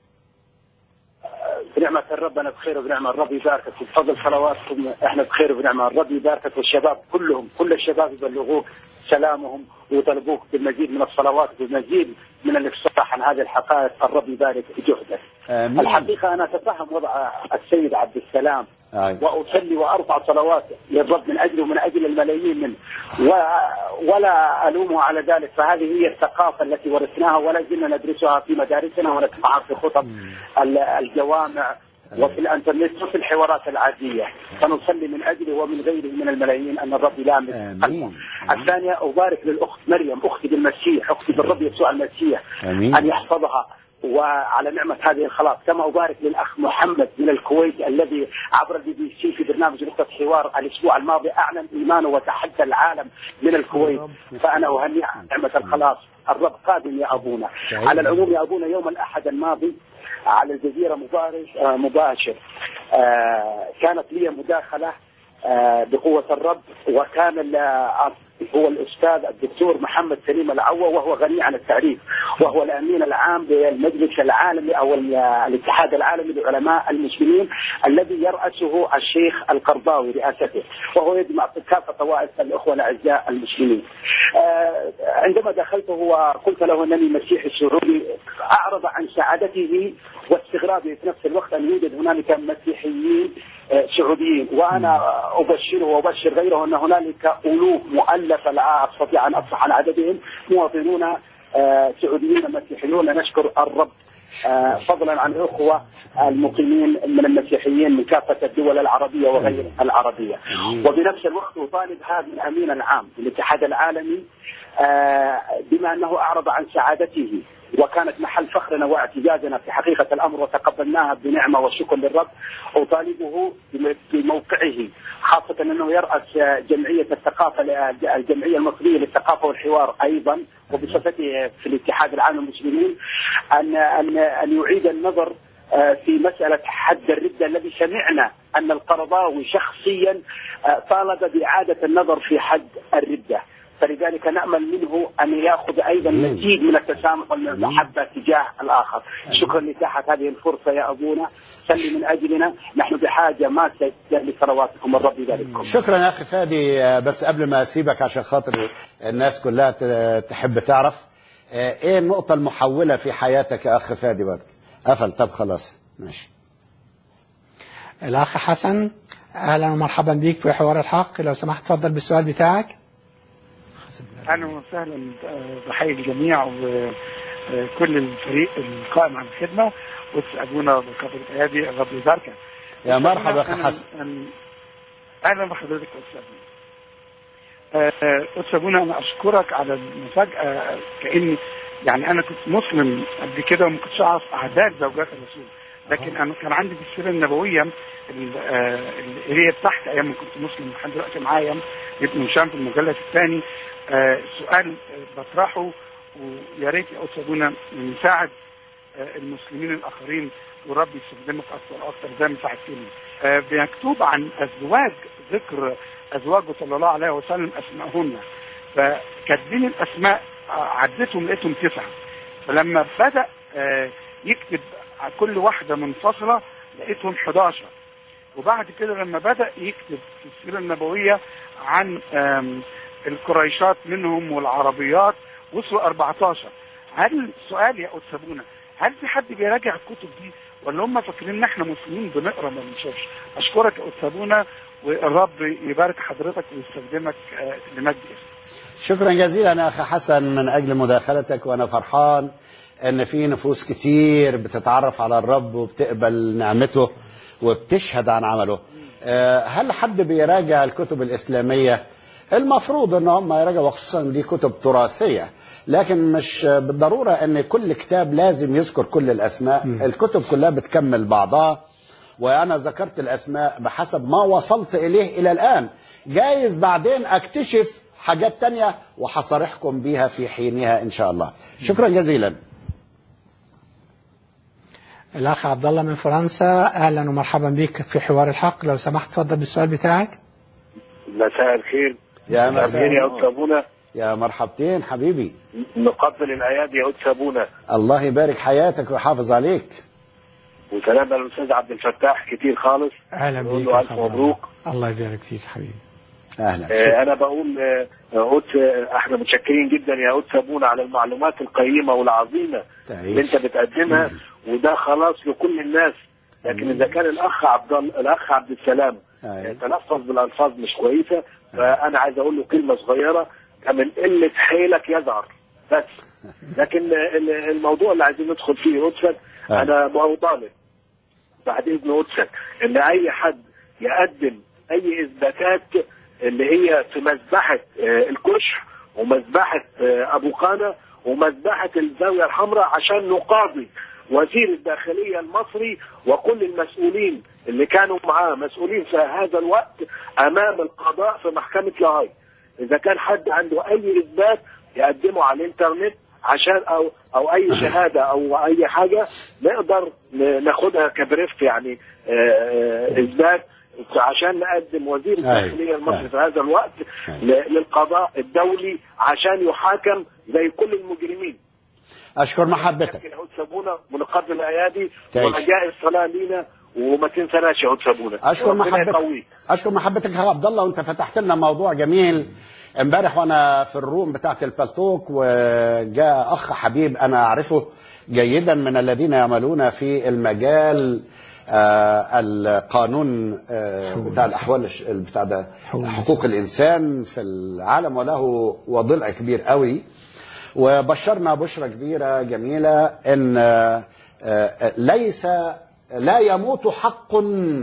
بنعمة الرب أنا بخير وبنعمة الرب يباركك وبفضل صلواتكم إحنا بخير وبنعمة الرب يباركك والشباب كلهم كل الشباب يبلغوك سلامهم ويطلبوك بالمزيد من الصلوات بالمزيد من الافصاح عن هذه الحقائق الرب يبارك في جهدك. امين الحقيقة أنا أتفهم وضع السيد عبد السلام أيوة. واصلي وارفع صلوات للرب من اجله ومن اجل الملايين منه و... ولا الومه على ذلك فهذه هي الثقافه التي ورثناها ولا زلنا ندرسها في مدارسنا ونسمعها في خطب ال- الجوامع وفي الانترنت وفي الحوارات العاديه فنصلي من اجله ومن غيره من الملايين ان الرب يلامس آمين. قلبه. الثانيه ابارك للاخت مريم اختي بالمسيح اختي بالرب يسوع المسيح امين ان يحفظها وعلى نعمة هذه الخلاص كما أبارك للأخ محمد من الكويت الذي عبر البي بي سي في برنامج نقطة حوار الأسبوع الماضي أعلن إيمانه وتحدى العالم من الكويت فأنا أهنئ عن نعمة الخلاص الرب قادم يا أبونا سعيد. على العموم يا أبونا يوم الأحد الماضي على الجزيرة مبارش آه، مباشر آه، كانت لي مداخلة آه، بقوة الرب وكان ال- هو الأستاذ الدكتور محمد سليم العوة وهو غني عن التعريف وهو الأمين العام للمجلس العالمي أو ال- الاتحاد العالمي لعلماء المسلمين الذي يرأسه الشيخ القرضاوي رئاسته وهو يجمع كافة طوائف الأخوة الأعزاء المسلمين آه، عندما دخلته وقلت له أنني مسيحي سعودي أعرض عن سعادته واستغرابه في نفس الوقت أن يوجد هنالك مسيحيين آه، سعوديين وانا ابشره وابشر غيره ان هنالك الوف مؤلفه لا استطيع ان افصح عن عددهم مواطنون آه، سعوديين مسيحيون نشكر الرب آه، فضلا عن الاخوه المقيمين من المسيحيين من كافه الدول العربيه وغير العربيه وبنفس الوقت اطالب هذا الامين العام للاتحاد العالمي آه، بما انه اعرض عن سعادته وكانت محل فخرنا واعتزازنا في حقيقه الامر وتقبلناها بنعمه وشكر للرب اطالبه بم- بموقعه خاصه انه يراس آه، جمعيه الثقافه ل- الجمعيه المصريه للثقافه والحوار ايضا وبصفته في الاتحاد العام للمسلمين ان ان ان يعيد النظر آه، في مسألة حد الردة الذي سمعنا أن القرضاوي شخصيا آه، طالب بإعادة النظر في حد الردة فلذلك نأمل منه أن يأخذ أيضا مم. مزيد من التسامح والمحبة تجاه الآخر شكرا لإتاحة هذه الفرصة يا أبونا صلي من أجلنا نحن بحاجة ماسة لثرواتكم الرب يبارككم شكرا يا اخي فادي آه، بس قبل ما اسيبك عشان خاطر الناس كلها ت- تحب تعرف آه، ايه النقطة المحولة في حياتك يا اخ فادي برضه قفل طب خلاص ماشي الاخ حسن اهلا ومرحبا بيك في حوار الحق لو سمحت تفضل بالسؤال بتاعك اهلا وسهلا آه، بحيي الجميع وكل الفريق القائم على الخدمه وتسالونا بقدر الايادي الرب يباركك يا مرحبا يا اخي أنا- حسن أنا- اهلا بحضرتك يا استاذ آه، آه، استاذ أبونا انا اشكرك على المفاجاه كاني يعني انا كنت مسلم قبل كده وما كنتش اعرف اعداد زوجات الرسول لكن انا كان عندي في السيره النبويه ال- آه، اللي هي تحت ايام ما كنت مسلم لحد دلوقتي معايا ابن هشام في المجلد الثاني آه، سؤال آه، بطرحه ويا ريت يا استاذ أبونا نساعد آه، المسلمين الاخرين والرب يستخدمك اكثر واكثر زي ما ساعدتني. آه، مكتوب عن ازواج ذكر ازواجه صلى الله عليه وسلم اسمائهن فكاتبين الاسماء آه، عدتهم لقيتهم تسعه فلما بدا آه، يكتب على كل واحده منفصله لقيتهم 11 وبعد كده لما بدا يكتب في السيره النبويه عن آم، القريشات منهم والعربيات وصلوا 14 هل سؤال يا استاذ سابونا هل في حد بيراجع الكتب دي ولا هم فاكرين ان احنا مسلمين بنقرا ما بنشوفش اشكرك يا استاذ سابونا والرب يبارك حضرتك ويستخدمك آه، لمجد اسمه شكرا جزيلا يا اخي حسن من اجل مداخلتك وانا فرحان ان في نفوس كتير بتتعرف على الرب وبتقبل نعمته وبتشهد عن عمله آه، هل حد بيراجع الكتب الاسلاميه المفروض ان هم يراجعوا وخصوصا دي كتب تراثيه لكن مش بالضروره ان كل كتاب لازم يذكر كل الاسماء الكتب كلها بتكمل بعضها وانا ذكرت الاسماء بحسب ما وصلت اليه الى الان جايز بعدين اكتشف حاجات تانية وحصرحكم بيها في حينها ان شاء الله شكرا جزيلا الاخ عبد الله من فرنسا اهلا ومرحبا بك في حوار الحق لو سمحت تفضل بالسؤال بتاعك مساء الخير يا مساء مساء الخير يا النور. أستاذ أبونا يا مرحبتين حبيبي نقبل الأيادي يا أستاذ أبونا الله يبارك حياتك ويحافظ عليك وسلام على الأستاذ عبد الفتاح كتير خالص اهلا نقول بيك له يا ألف أخ عبد الله. مبروك الله يبارك فيك حبيبي اهلا آه، أنا بقول آه، قدس آه، احنا متشكرين جدا يا قدس أبونا على المعلومات القيمة والعظيمة اللي تعيش أنت بتقدمها وده خلاص لكل الناس لكن إذا كان الأخ عبد الله- الأخ عبد السلام آه، أيوة. تلفظ بالألفاظ مش كويسة فأنا عايز أقول له كلمة صغيرة من قلة حيلك يظهر بس لكن ال- الموضوع اللي عايزين ندخل فيه قدسك أيوة. أنا ما طالب بعد إذن قدسك إن أي حد يقدم أي إثباتات اللي هي في مذبحة آه، الكشح ومذبحة آه، أبو قانا ومذبحة الزاوية الحمراء عشان نقاضي وزير الداخلية المصري وكل المسؤولين اللي كانوا معاه مسؤولين في هذا الوقت أمام القضاء في محكمة لاهاي إذا كان حد عنده أي إثبات يقدمه على الإنترنت عشان أو أو أي شهادة أو أي حاجة نقدر ن- ناخدها كبريف يعني آه، آه، إثبات عشان نقدم وزير الداخلية المصري في هذا الوقت ل- للقضاء الدولي عشان يحاكم زي كل المجرمين اشكر محبتك لكن يا سابونا ونقبل الايادي تعيش. ورجاء الصلاه لينا وما تنسناش يا سابونا اشكر ربنا محبتك يقويك. اشكر محبتك يا عبد الله وانت فتحت لنا موضوع جميل امبارح وانا في الروم بتاعت البلتوك وجاء اخ حبيب انا اعرفه جيدا من الذين يعملون في المجال آه القانون آه بتاع الاحوال الش- بتاع ده حقوق الانسان في العالم وله وضلع كبير قوي وبشرنا بشرة كبيرة جميلة ان آه، آه، ليس لا يموت حق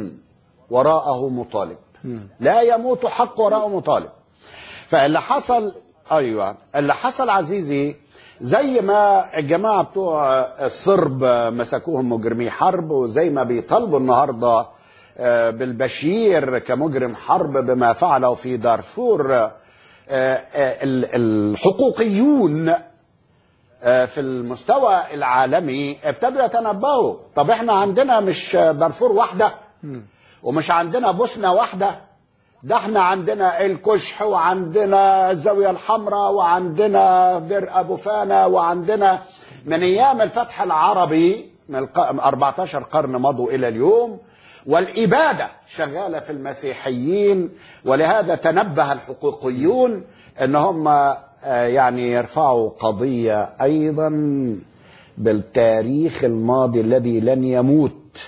وراءه مطالب لا يموت حق وراءه مطالب فاللي حصل ايوه اللي حصل عزيزي زي ما الجماعه بتوع الصرب مسكوهم مجرمي حرب وزي ما بيطالبوا النهارده آه، بالبشير كمجرم حرب بما فعله في دارفور آه، آه، ال- الحقوقيون آه، في المستوى العالمي ابتدوا يتنبهوا طب احنا عندنا مش دارفور واحده ومش عندنا بوسنه واحده ده احنا عندنا الكشح وعندنا الزاويه الحمراء وعندنا بئر ابو فانا وعندنا من ايام الفتح العربي من الق- 14 قرن مضوا الى اليوم والاباده شغاله في المسيحيين ولهذا تنبه الحقوقيون ان هم آه، يعني يرفعوا قضيه ايضا بالتاريخ الماضي الذي لن يموت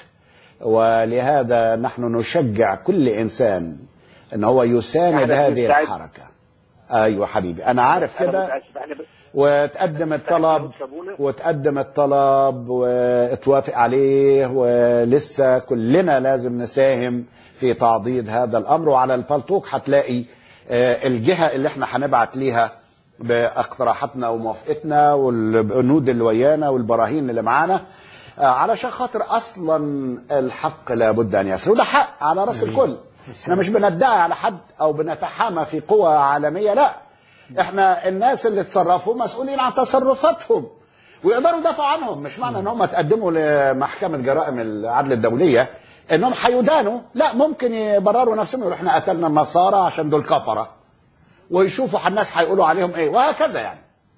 ولهذا نحن نشجع كل انسان ان هو يساند يعني هذه مستعد. الحركه ايوه حبيبي انا عارف أنا كده متأسف، إحنا ب- وتقدم الطلب سابونا. وتقدم الطلب وتوافق عليه ولسه كلنا لازم نساهم في تعضيد هذا الامر وعلى الفلتوك هتلاقي آه، الجهه اللي احنا هنبعت ليها باقتراحاتنا وموافقتنا والبنود اللي ويانا والبراهين اللي معانا آه، علشان خاطر اصلا الحق لابد ان يسر وده حق على راس الكل احنا مش بندعي على حد او بنتحامى في قوى عالميه لا احنا الناس اللي تصرفوا مسؤولين عن تصرفاتهم ويقدروا يدافعوا عنهم مش معنى ان هم تقدموا لمحكمه جرائم العدل الدوليه انهم هيدانوا لا ممكن يبرروا نفسهم يقولوا احنا قتلنا النصارى عشان دول كفره ويشوفوا الناس هيقولوا عليهم ايه وهكذا يعني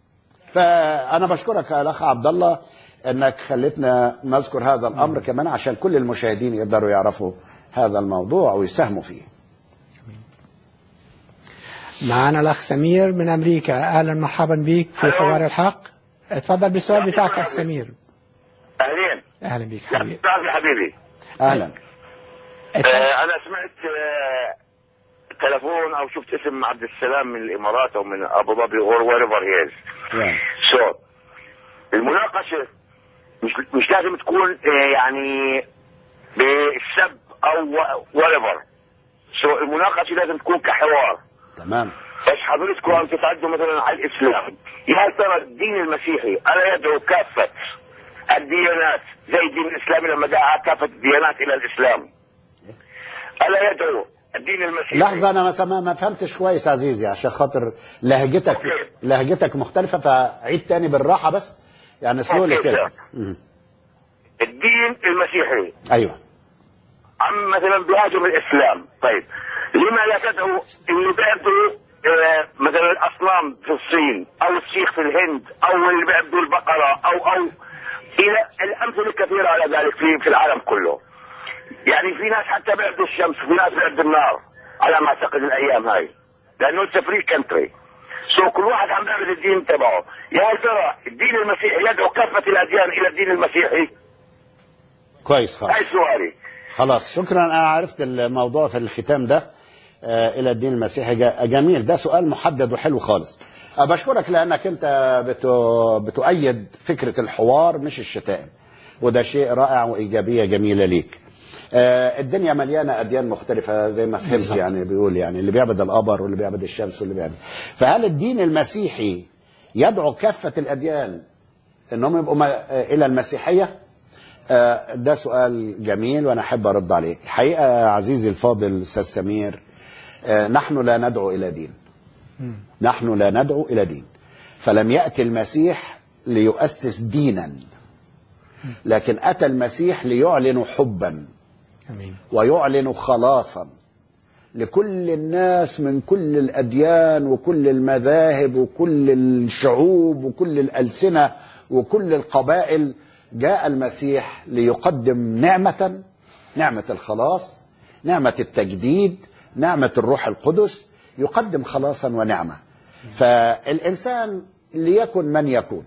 فانا بشكرك يا الاخ عبد الله انك خليتنا نذكر هذا الامر كمان عشان كل المشاهدين يقدروا يعرفوا هذا الموضوع ويساهموا فيه معنا الاخ سمير من امريكا اهلا مرحبا بك في حوار الحق اتفضل بالسؤال بتاعك يا اخ سمير اهلين اهلا بك حبيبي تعرف يا حبيبي اهلا آه انا سمعت آه تلفون او شفت اسم عبد السلام من الامارات او من ابو ظبي اور ويريفر هيز يعني. سو المناقشه مش مش لازم تكون آه يعني بالسب او ويريفر سو المناقشه لازم تكون كحوار تمام ايش حضرتكم عم تتعدوا مثلا على الاسلام يا ترى الدين المسيحي الا يدعو كافه الديانات زي الدين الاسلامي لما دعا كافه الديانات الى الاسلام الا يدعو الدين المسيحي لحظة أنا ما ما ما فهمتش كويس عزيزي عشان خاطر لهجتك لهجتك مختلفة فعيد تاني بالراحة بس يعني سلولي أوكي، كده تمام. مم. الدين المسيحي أيوه عم مثلا بيهاجم الاسلام طيب لما لا تدعو اللي بيعبدوا آه، مثلا الاصنام في الصين او السيخ في الهند او اللي بيعبدوا البقره او او الى الامثله كثيره على ذلك في في العالم كله يعني في ناس حتى بيعبدوا الشمس وفي ناس بيعبدوا النار على ما اعتقد الايام هاي لانه اتس فري كنتري سو كل واحد عم بيعبد الدين تبعه يا ترى الدين المسيحي يدعو كافه الاديان الى الدين المسيحي كويس خالص هاي سؤالي خلاص شكرا أنا عرفت الموضوع في الختام ده آه، إلى الدين المسيحي جا- جميل ده سؤال محدد وحلو خالص آه، بشكرك لأنك أنت بتو- بتؤيد فكرة الحوار مش الشتائم وده شيء رائع وإيجابية جميلة ليك آه، الدنيا مليانة أديان مختلفة زي ما فهمت بالظبط. يعني بيقول يعني اللي بيعبد القمر واللي بيعبد الشمس واللي بيعبد فهل الدين المسيحي يدعو كافة الأديان انهم يبقوا ما- آه، الى المسيحيه آه، ده سؤال جميل وانا احب ارد عليه الحقيقه يا عزيزي الفاضل استاذ سمير آه، نحن لا ندعو الى دين مم. نحن لا ندعو الى دين فلم ياتي المسيح ليؤسس دينا لكن اتى المسيح ليعلن حبا امين ويعلن خلاصا لكل الناس من كل الاديان وكل المذاهب وكل الشعوب وكل الالسنه وكل القبائل جاء المسيح ليقدم نعمه نعمه الخلاص نعمه التجديد نعمه الروح القدس يقدم خلاصا ونعمه فالانسان ليكن من يكون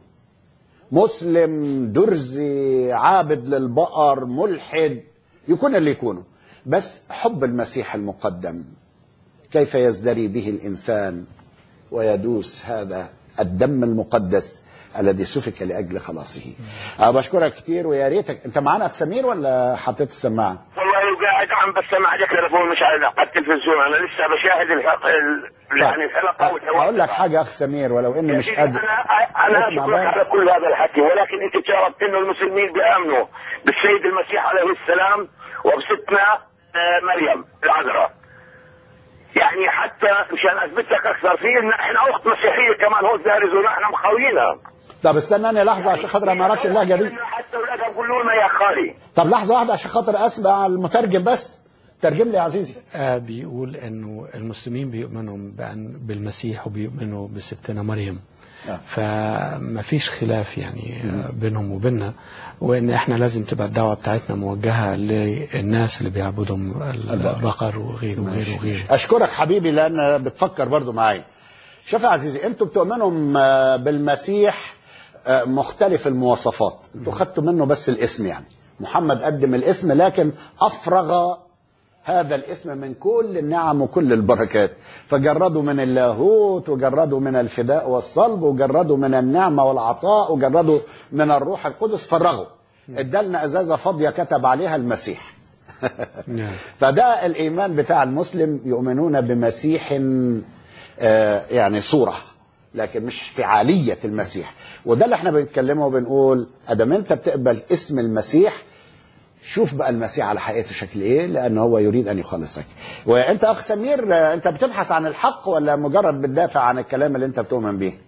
مسلم درزي عابد للبقر ملحد يكون اللي يكونه بس حب المسيح المقدم كيف يزدري به الانسان ويدوس هذا الدم المقدس الذي سفك لاجل خلاصه. أه بشكرك كتير ويا ريتك انت معانا في سمير ولا حطيت السماعه؟ والله قاعد عم بسمع عليك تليفون مش على على التلفزيون انا لسه بشاهد الحلقه ال- يعني الحلقه والحوار اقول لك حاجه اخ سمير ولو اني يا مش سيدي قادر انا انا اسمع اشكرك على بس. كل هذا الحكي ولكن انت شرفت انه المسلمين بيامنوا بالسيد المسيح عليه السلام وبستنا آه، مريم العذراء يعني حتى مشان اثبت لك اكثر في ان احنا اخت مسيحيه كمان هون في اريزونا احنا مخاوينها طب استناني لحظه عشان خاطر ما اعرفش اللهجه دي حتى اولادها بيقولوا لنا يا خالي طب لحظه واحده عشان خاطر اسمع المترجم بس ترجم لي يا عزيزي آه بيقول انه المسلمين بيؤمنوا بأن بالمسيح وبيؤمنوا بستنا مريم آه. فما فيش خلاف يعني آه، بينهم وبيننا وان احنا لازم تبقى الدعوه بتاعتنا موجهه للناس اللي بيعبدوا البقر وغيره وغيره وغيره اشكرك حبيبي لان بتفكر برضو معايا شوف يا عزيزي انتوا بتؤمنوا آه، بالمسيح آه، مختلف المواصفات انتوا خدتوا منه بس الاسم يعني محمد قدم الاسم لكن افرغ هذا الاسم من كل النعم وكل البركات فجردوا من اللاهوت وجردوا من الفداء والصلب وجردوا من النعمة والعطاء وجردوا من الروح القدس فرغوا ادالنا ازازة فاضية كتب عليها المسيح نعم. فده الايمان بتاع المسلم يؤمنون بمسيح آه، يعني صوره لكن مش فعاليه المسيح وده اللي احنا بنتكلمه وبنقول ادام انت بتقبل اسم المسيح شوف بقى المسيح على حقيقته شكل ايه لان هو يريد ان يخلصك وانت اخ سمير آه، انت بتبحث عن الحق ولا مجرد بتدافع عن الكلام اللي انت بتؤمن بيه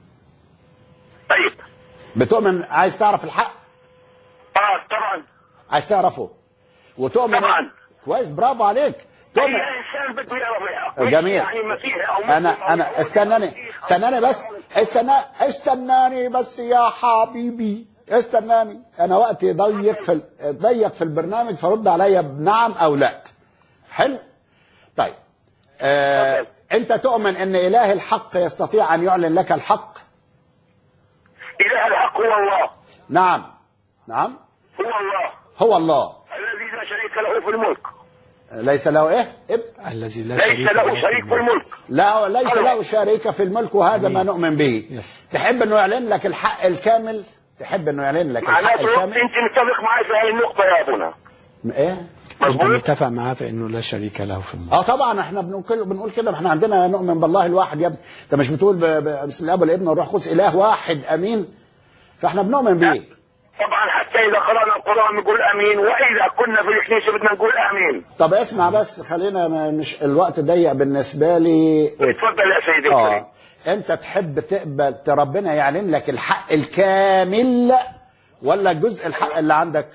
طيب بتؤمن عايز تعرف الحق اه طبعا عايز تعرفه وتؤمن طبعا كويس برافو عليك تؤمن اي انسان بده يعرف الحق مش جميل. يعني مسيحي او مسلم انا أو انا استناني استناني بس استنى استناني بس يا حبيبي استناني انا وقتي ضيق في ال- ضيق في البرنامج فرد عليا بنعم او لا حلو طيب آه انت تؤمن ان اله الحق يستطيع ان يعلن لك الحق اله الحق هو الله نعم نعم هو الله هو الله الذي لا شريك له في الملك ليس له ايه إب؟ الذي لا ليس شريك له له شريك في الملك لا ليس له شريك في الملك وهذا ما نؤمن به يس. تحب انه يعلن لك الحق الكامل تحب انه يعلن لك الحق معناته الكامل انت متفق معي في هذه النقطه يا ابونا ايه انت مظبوط متفق معاه في انه لا شريك له في الملك اه طبعا احنا بنقول بنقول كده احنا عندنا نؤمن بالله الواحد يا ابني انت مش بتقول ب- ب- بسم الله والابن والروح القدس اله واحد امين فاحنا بنؤمن بيه طبعا حتى اذا قرانا القران نقول امين واذا كنا في الكنيسه بدنا نقول امين طب اسمع بس خلينا ما مش الوقت ضيق بالنسبه لي تفضل يا سيدي الكريم اه انت تحب تقبل ربنا يعلن لك الحق الكامل ولا جزء الحق اللي عندك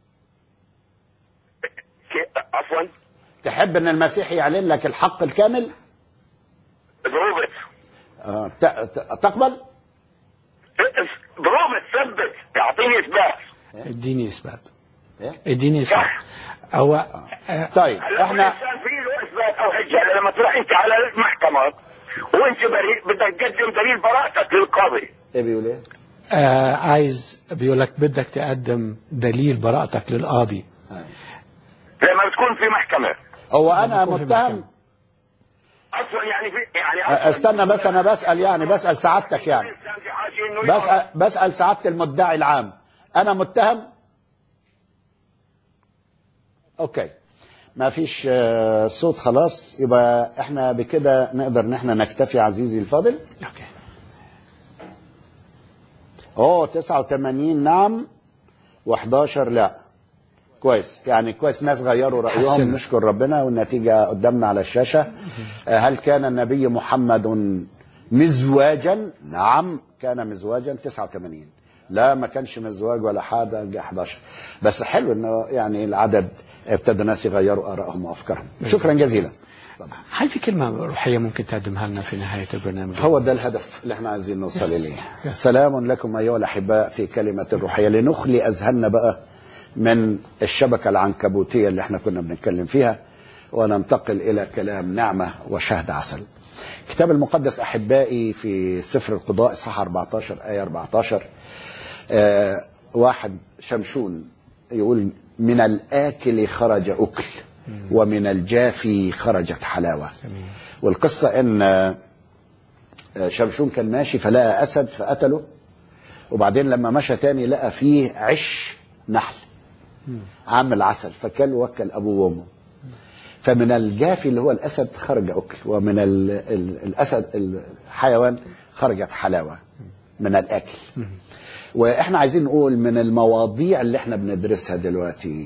ك- عفوا تحب ان المسيح يعلن لك الحق الكامل ضروبة آه ت- ت- تقبل ضروبة ثبت تعطيني اثبات اديني اثبات إيه؟ اديني اثبات هو آه، طيب هلا احنا الانسان في له اثبات او حجه هلا لما تروح انت على المحكمه وانت بريء بدك تقدم دليل براءتك للقاضي ايه بيقول ايه آه عايز بيقول لك بدك تقدم دليل براءتك للقاضي لما بتكون في محكمه هو انا يكون في متهم محكمة. اصلا يعني في يعني أ- استنى بس انا بسال يعني بسال سعادتك يعني الانسان في حاجه انه يعرف. بسال بسال سعاده المدعي العام انا متهم اوكي ما فيش آه، صوت خلاص يبقى احنا بكده نقدر ان احنا نكتفي عزيزي الفاضل اوكي اوه 89 نعم و11 لا كويس يعني كويس ناس غيروا رايهم حسنا. نشكر ربنا والنتيجه قدامنا على الشاشه آه، هل كان النبي محمد مزواجا نعم كان مزواجا 89 لا ما كانش مزواج ولا حاجه جه 11 بس حلو انه يعني العدد ابتدى الناس يغيروا ارائهم وافكارهم شكرا جزيلا هل في كلمة روحية ممكن تقدمها لنا في نهاية البرنامج؟ هو ده الهدف اللي احنا عايزين نوصل اليه سلام لكم ايها الاحباء في كلمه الروحيه لنخلي اذهاننا بقى من الشبكه العنكبوتيه اللي احنا كنا بنتكلم فيها وننتقل الى كلام نعمه وشهد عسل الكتاب المقدس احبائي في سفر القضاء اصحاح 14 ايه 14 آه واحد شمشون يقول من الاكل خرج اكل ومن الجافي خرجت حلاوه والقصه ان آه، شمشون كان ماشي فلقى اسد فقتله وبعدين لما مشى تاني لقى فيه عش نحل عامل عسل فكل وكل ابوه وامه فمن الجافي اللي هو الاسد خرج اكل ومن ال ال الاسد الحيوان خرجت حلاوه من الاكل واحنا عايزين نقول من المواضيع اللي احنا بندرسها دلوقتي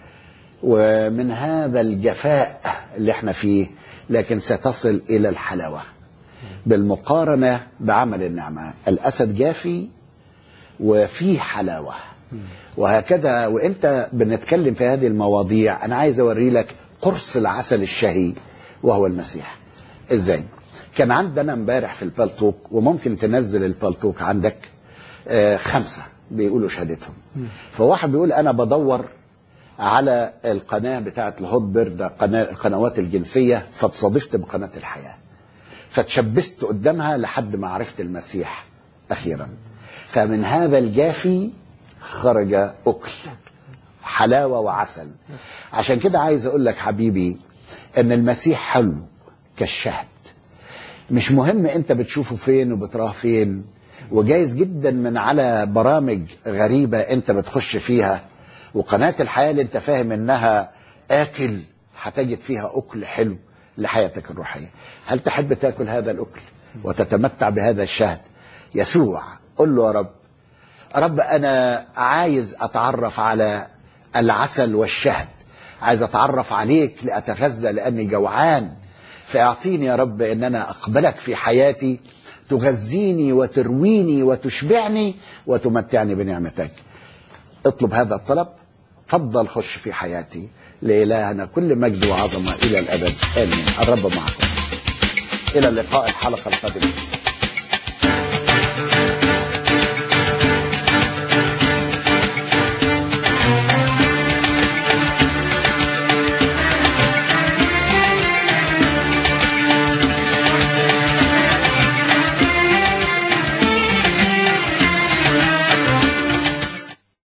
ومن هذا الجفاء اللي احنا فيه لكن ستصل الى الحلاوه بالمقارنه بعمل النعمه الاسد جافي وفيه حلاوه وهكذا وانت بنتكلم في هذه المواضيع انا عايز اوري لك قرص العسل الشهي وهو المسيح ازاي كان عندنا امبارح في البلتوك وممكن تنزل البلتوك عندك آه خمسه بيقولوا شهادتهم فواحد بيقول انا بدور على القناه بتاعه الهوت بيرد قناه القنوات الجنسيه فاتصادفت بقناه الحياه فتشبست قدامها لحد ما عرفت المسيح اخيرا فمن هذا الجافي خرج اكل حلاوه وعسل عشان كده عايز اقول لك حبيبي ان المسيح حلو كالشهد مش مهم انت بتشوفه فين وبتراه فين وجايز جدا من على برامج غريبه انت بتخش فيها وقناه الحياه اللي انت فاهم انها اكل هتجد فيها اكل حلو لحياتك الروحيه هل تحب تاكل هذا الاكل وتتمتع بهذا الشهد يسوع قل له يا رب رب انا عايز اتعرف على العسل والشهد عايز اتعرف عليك لاتغذى لاني جوعان فاعطيني يا رب ان انا اقبلك في حياتي تغذيني وترويني وتشبعني وتمتعني بنعمتك اطلب هذا الطلب تفضل خش في حياتي لإلهنا كل مجد وعظمة إلى الأبد آمين الرب معكم إلى اللقاء الحلقة القادمة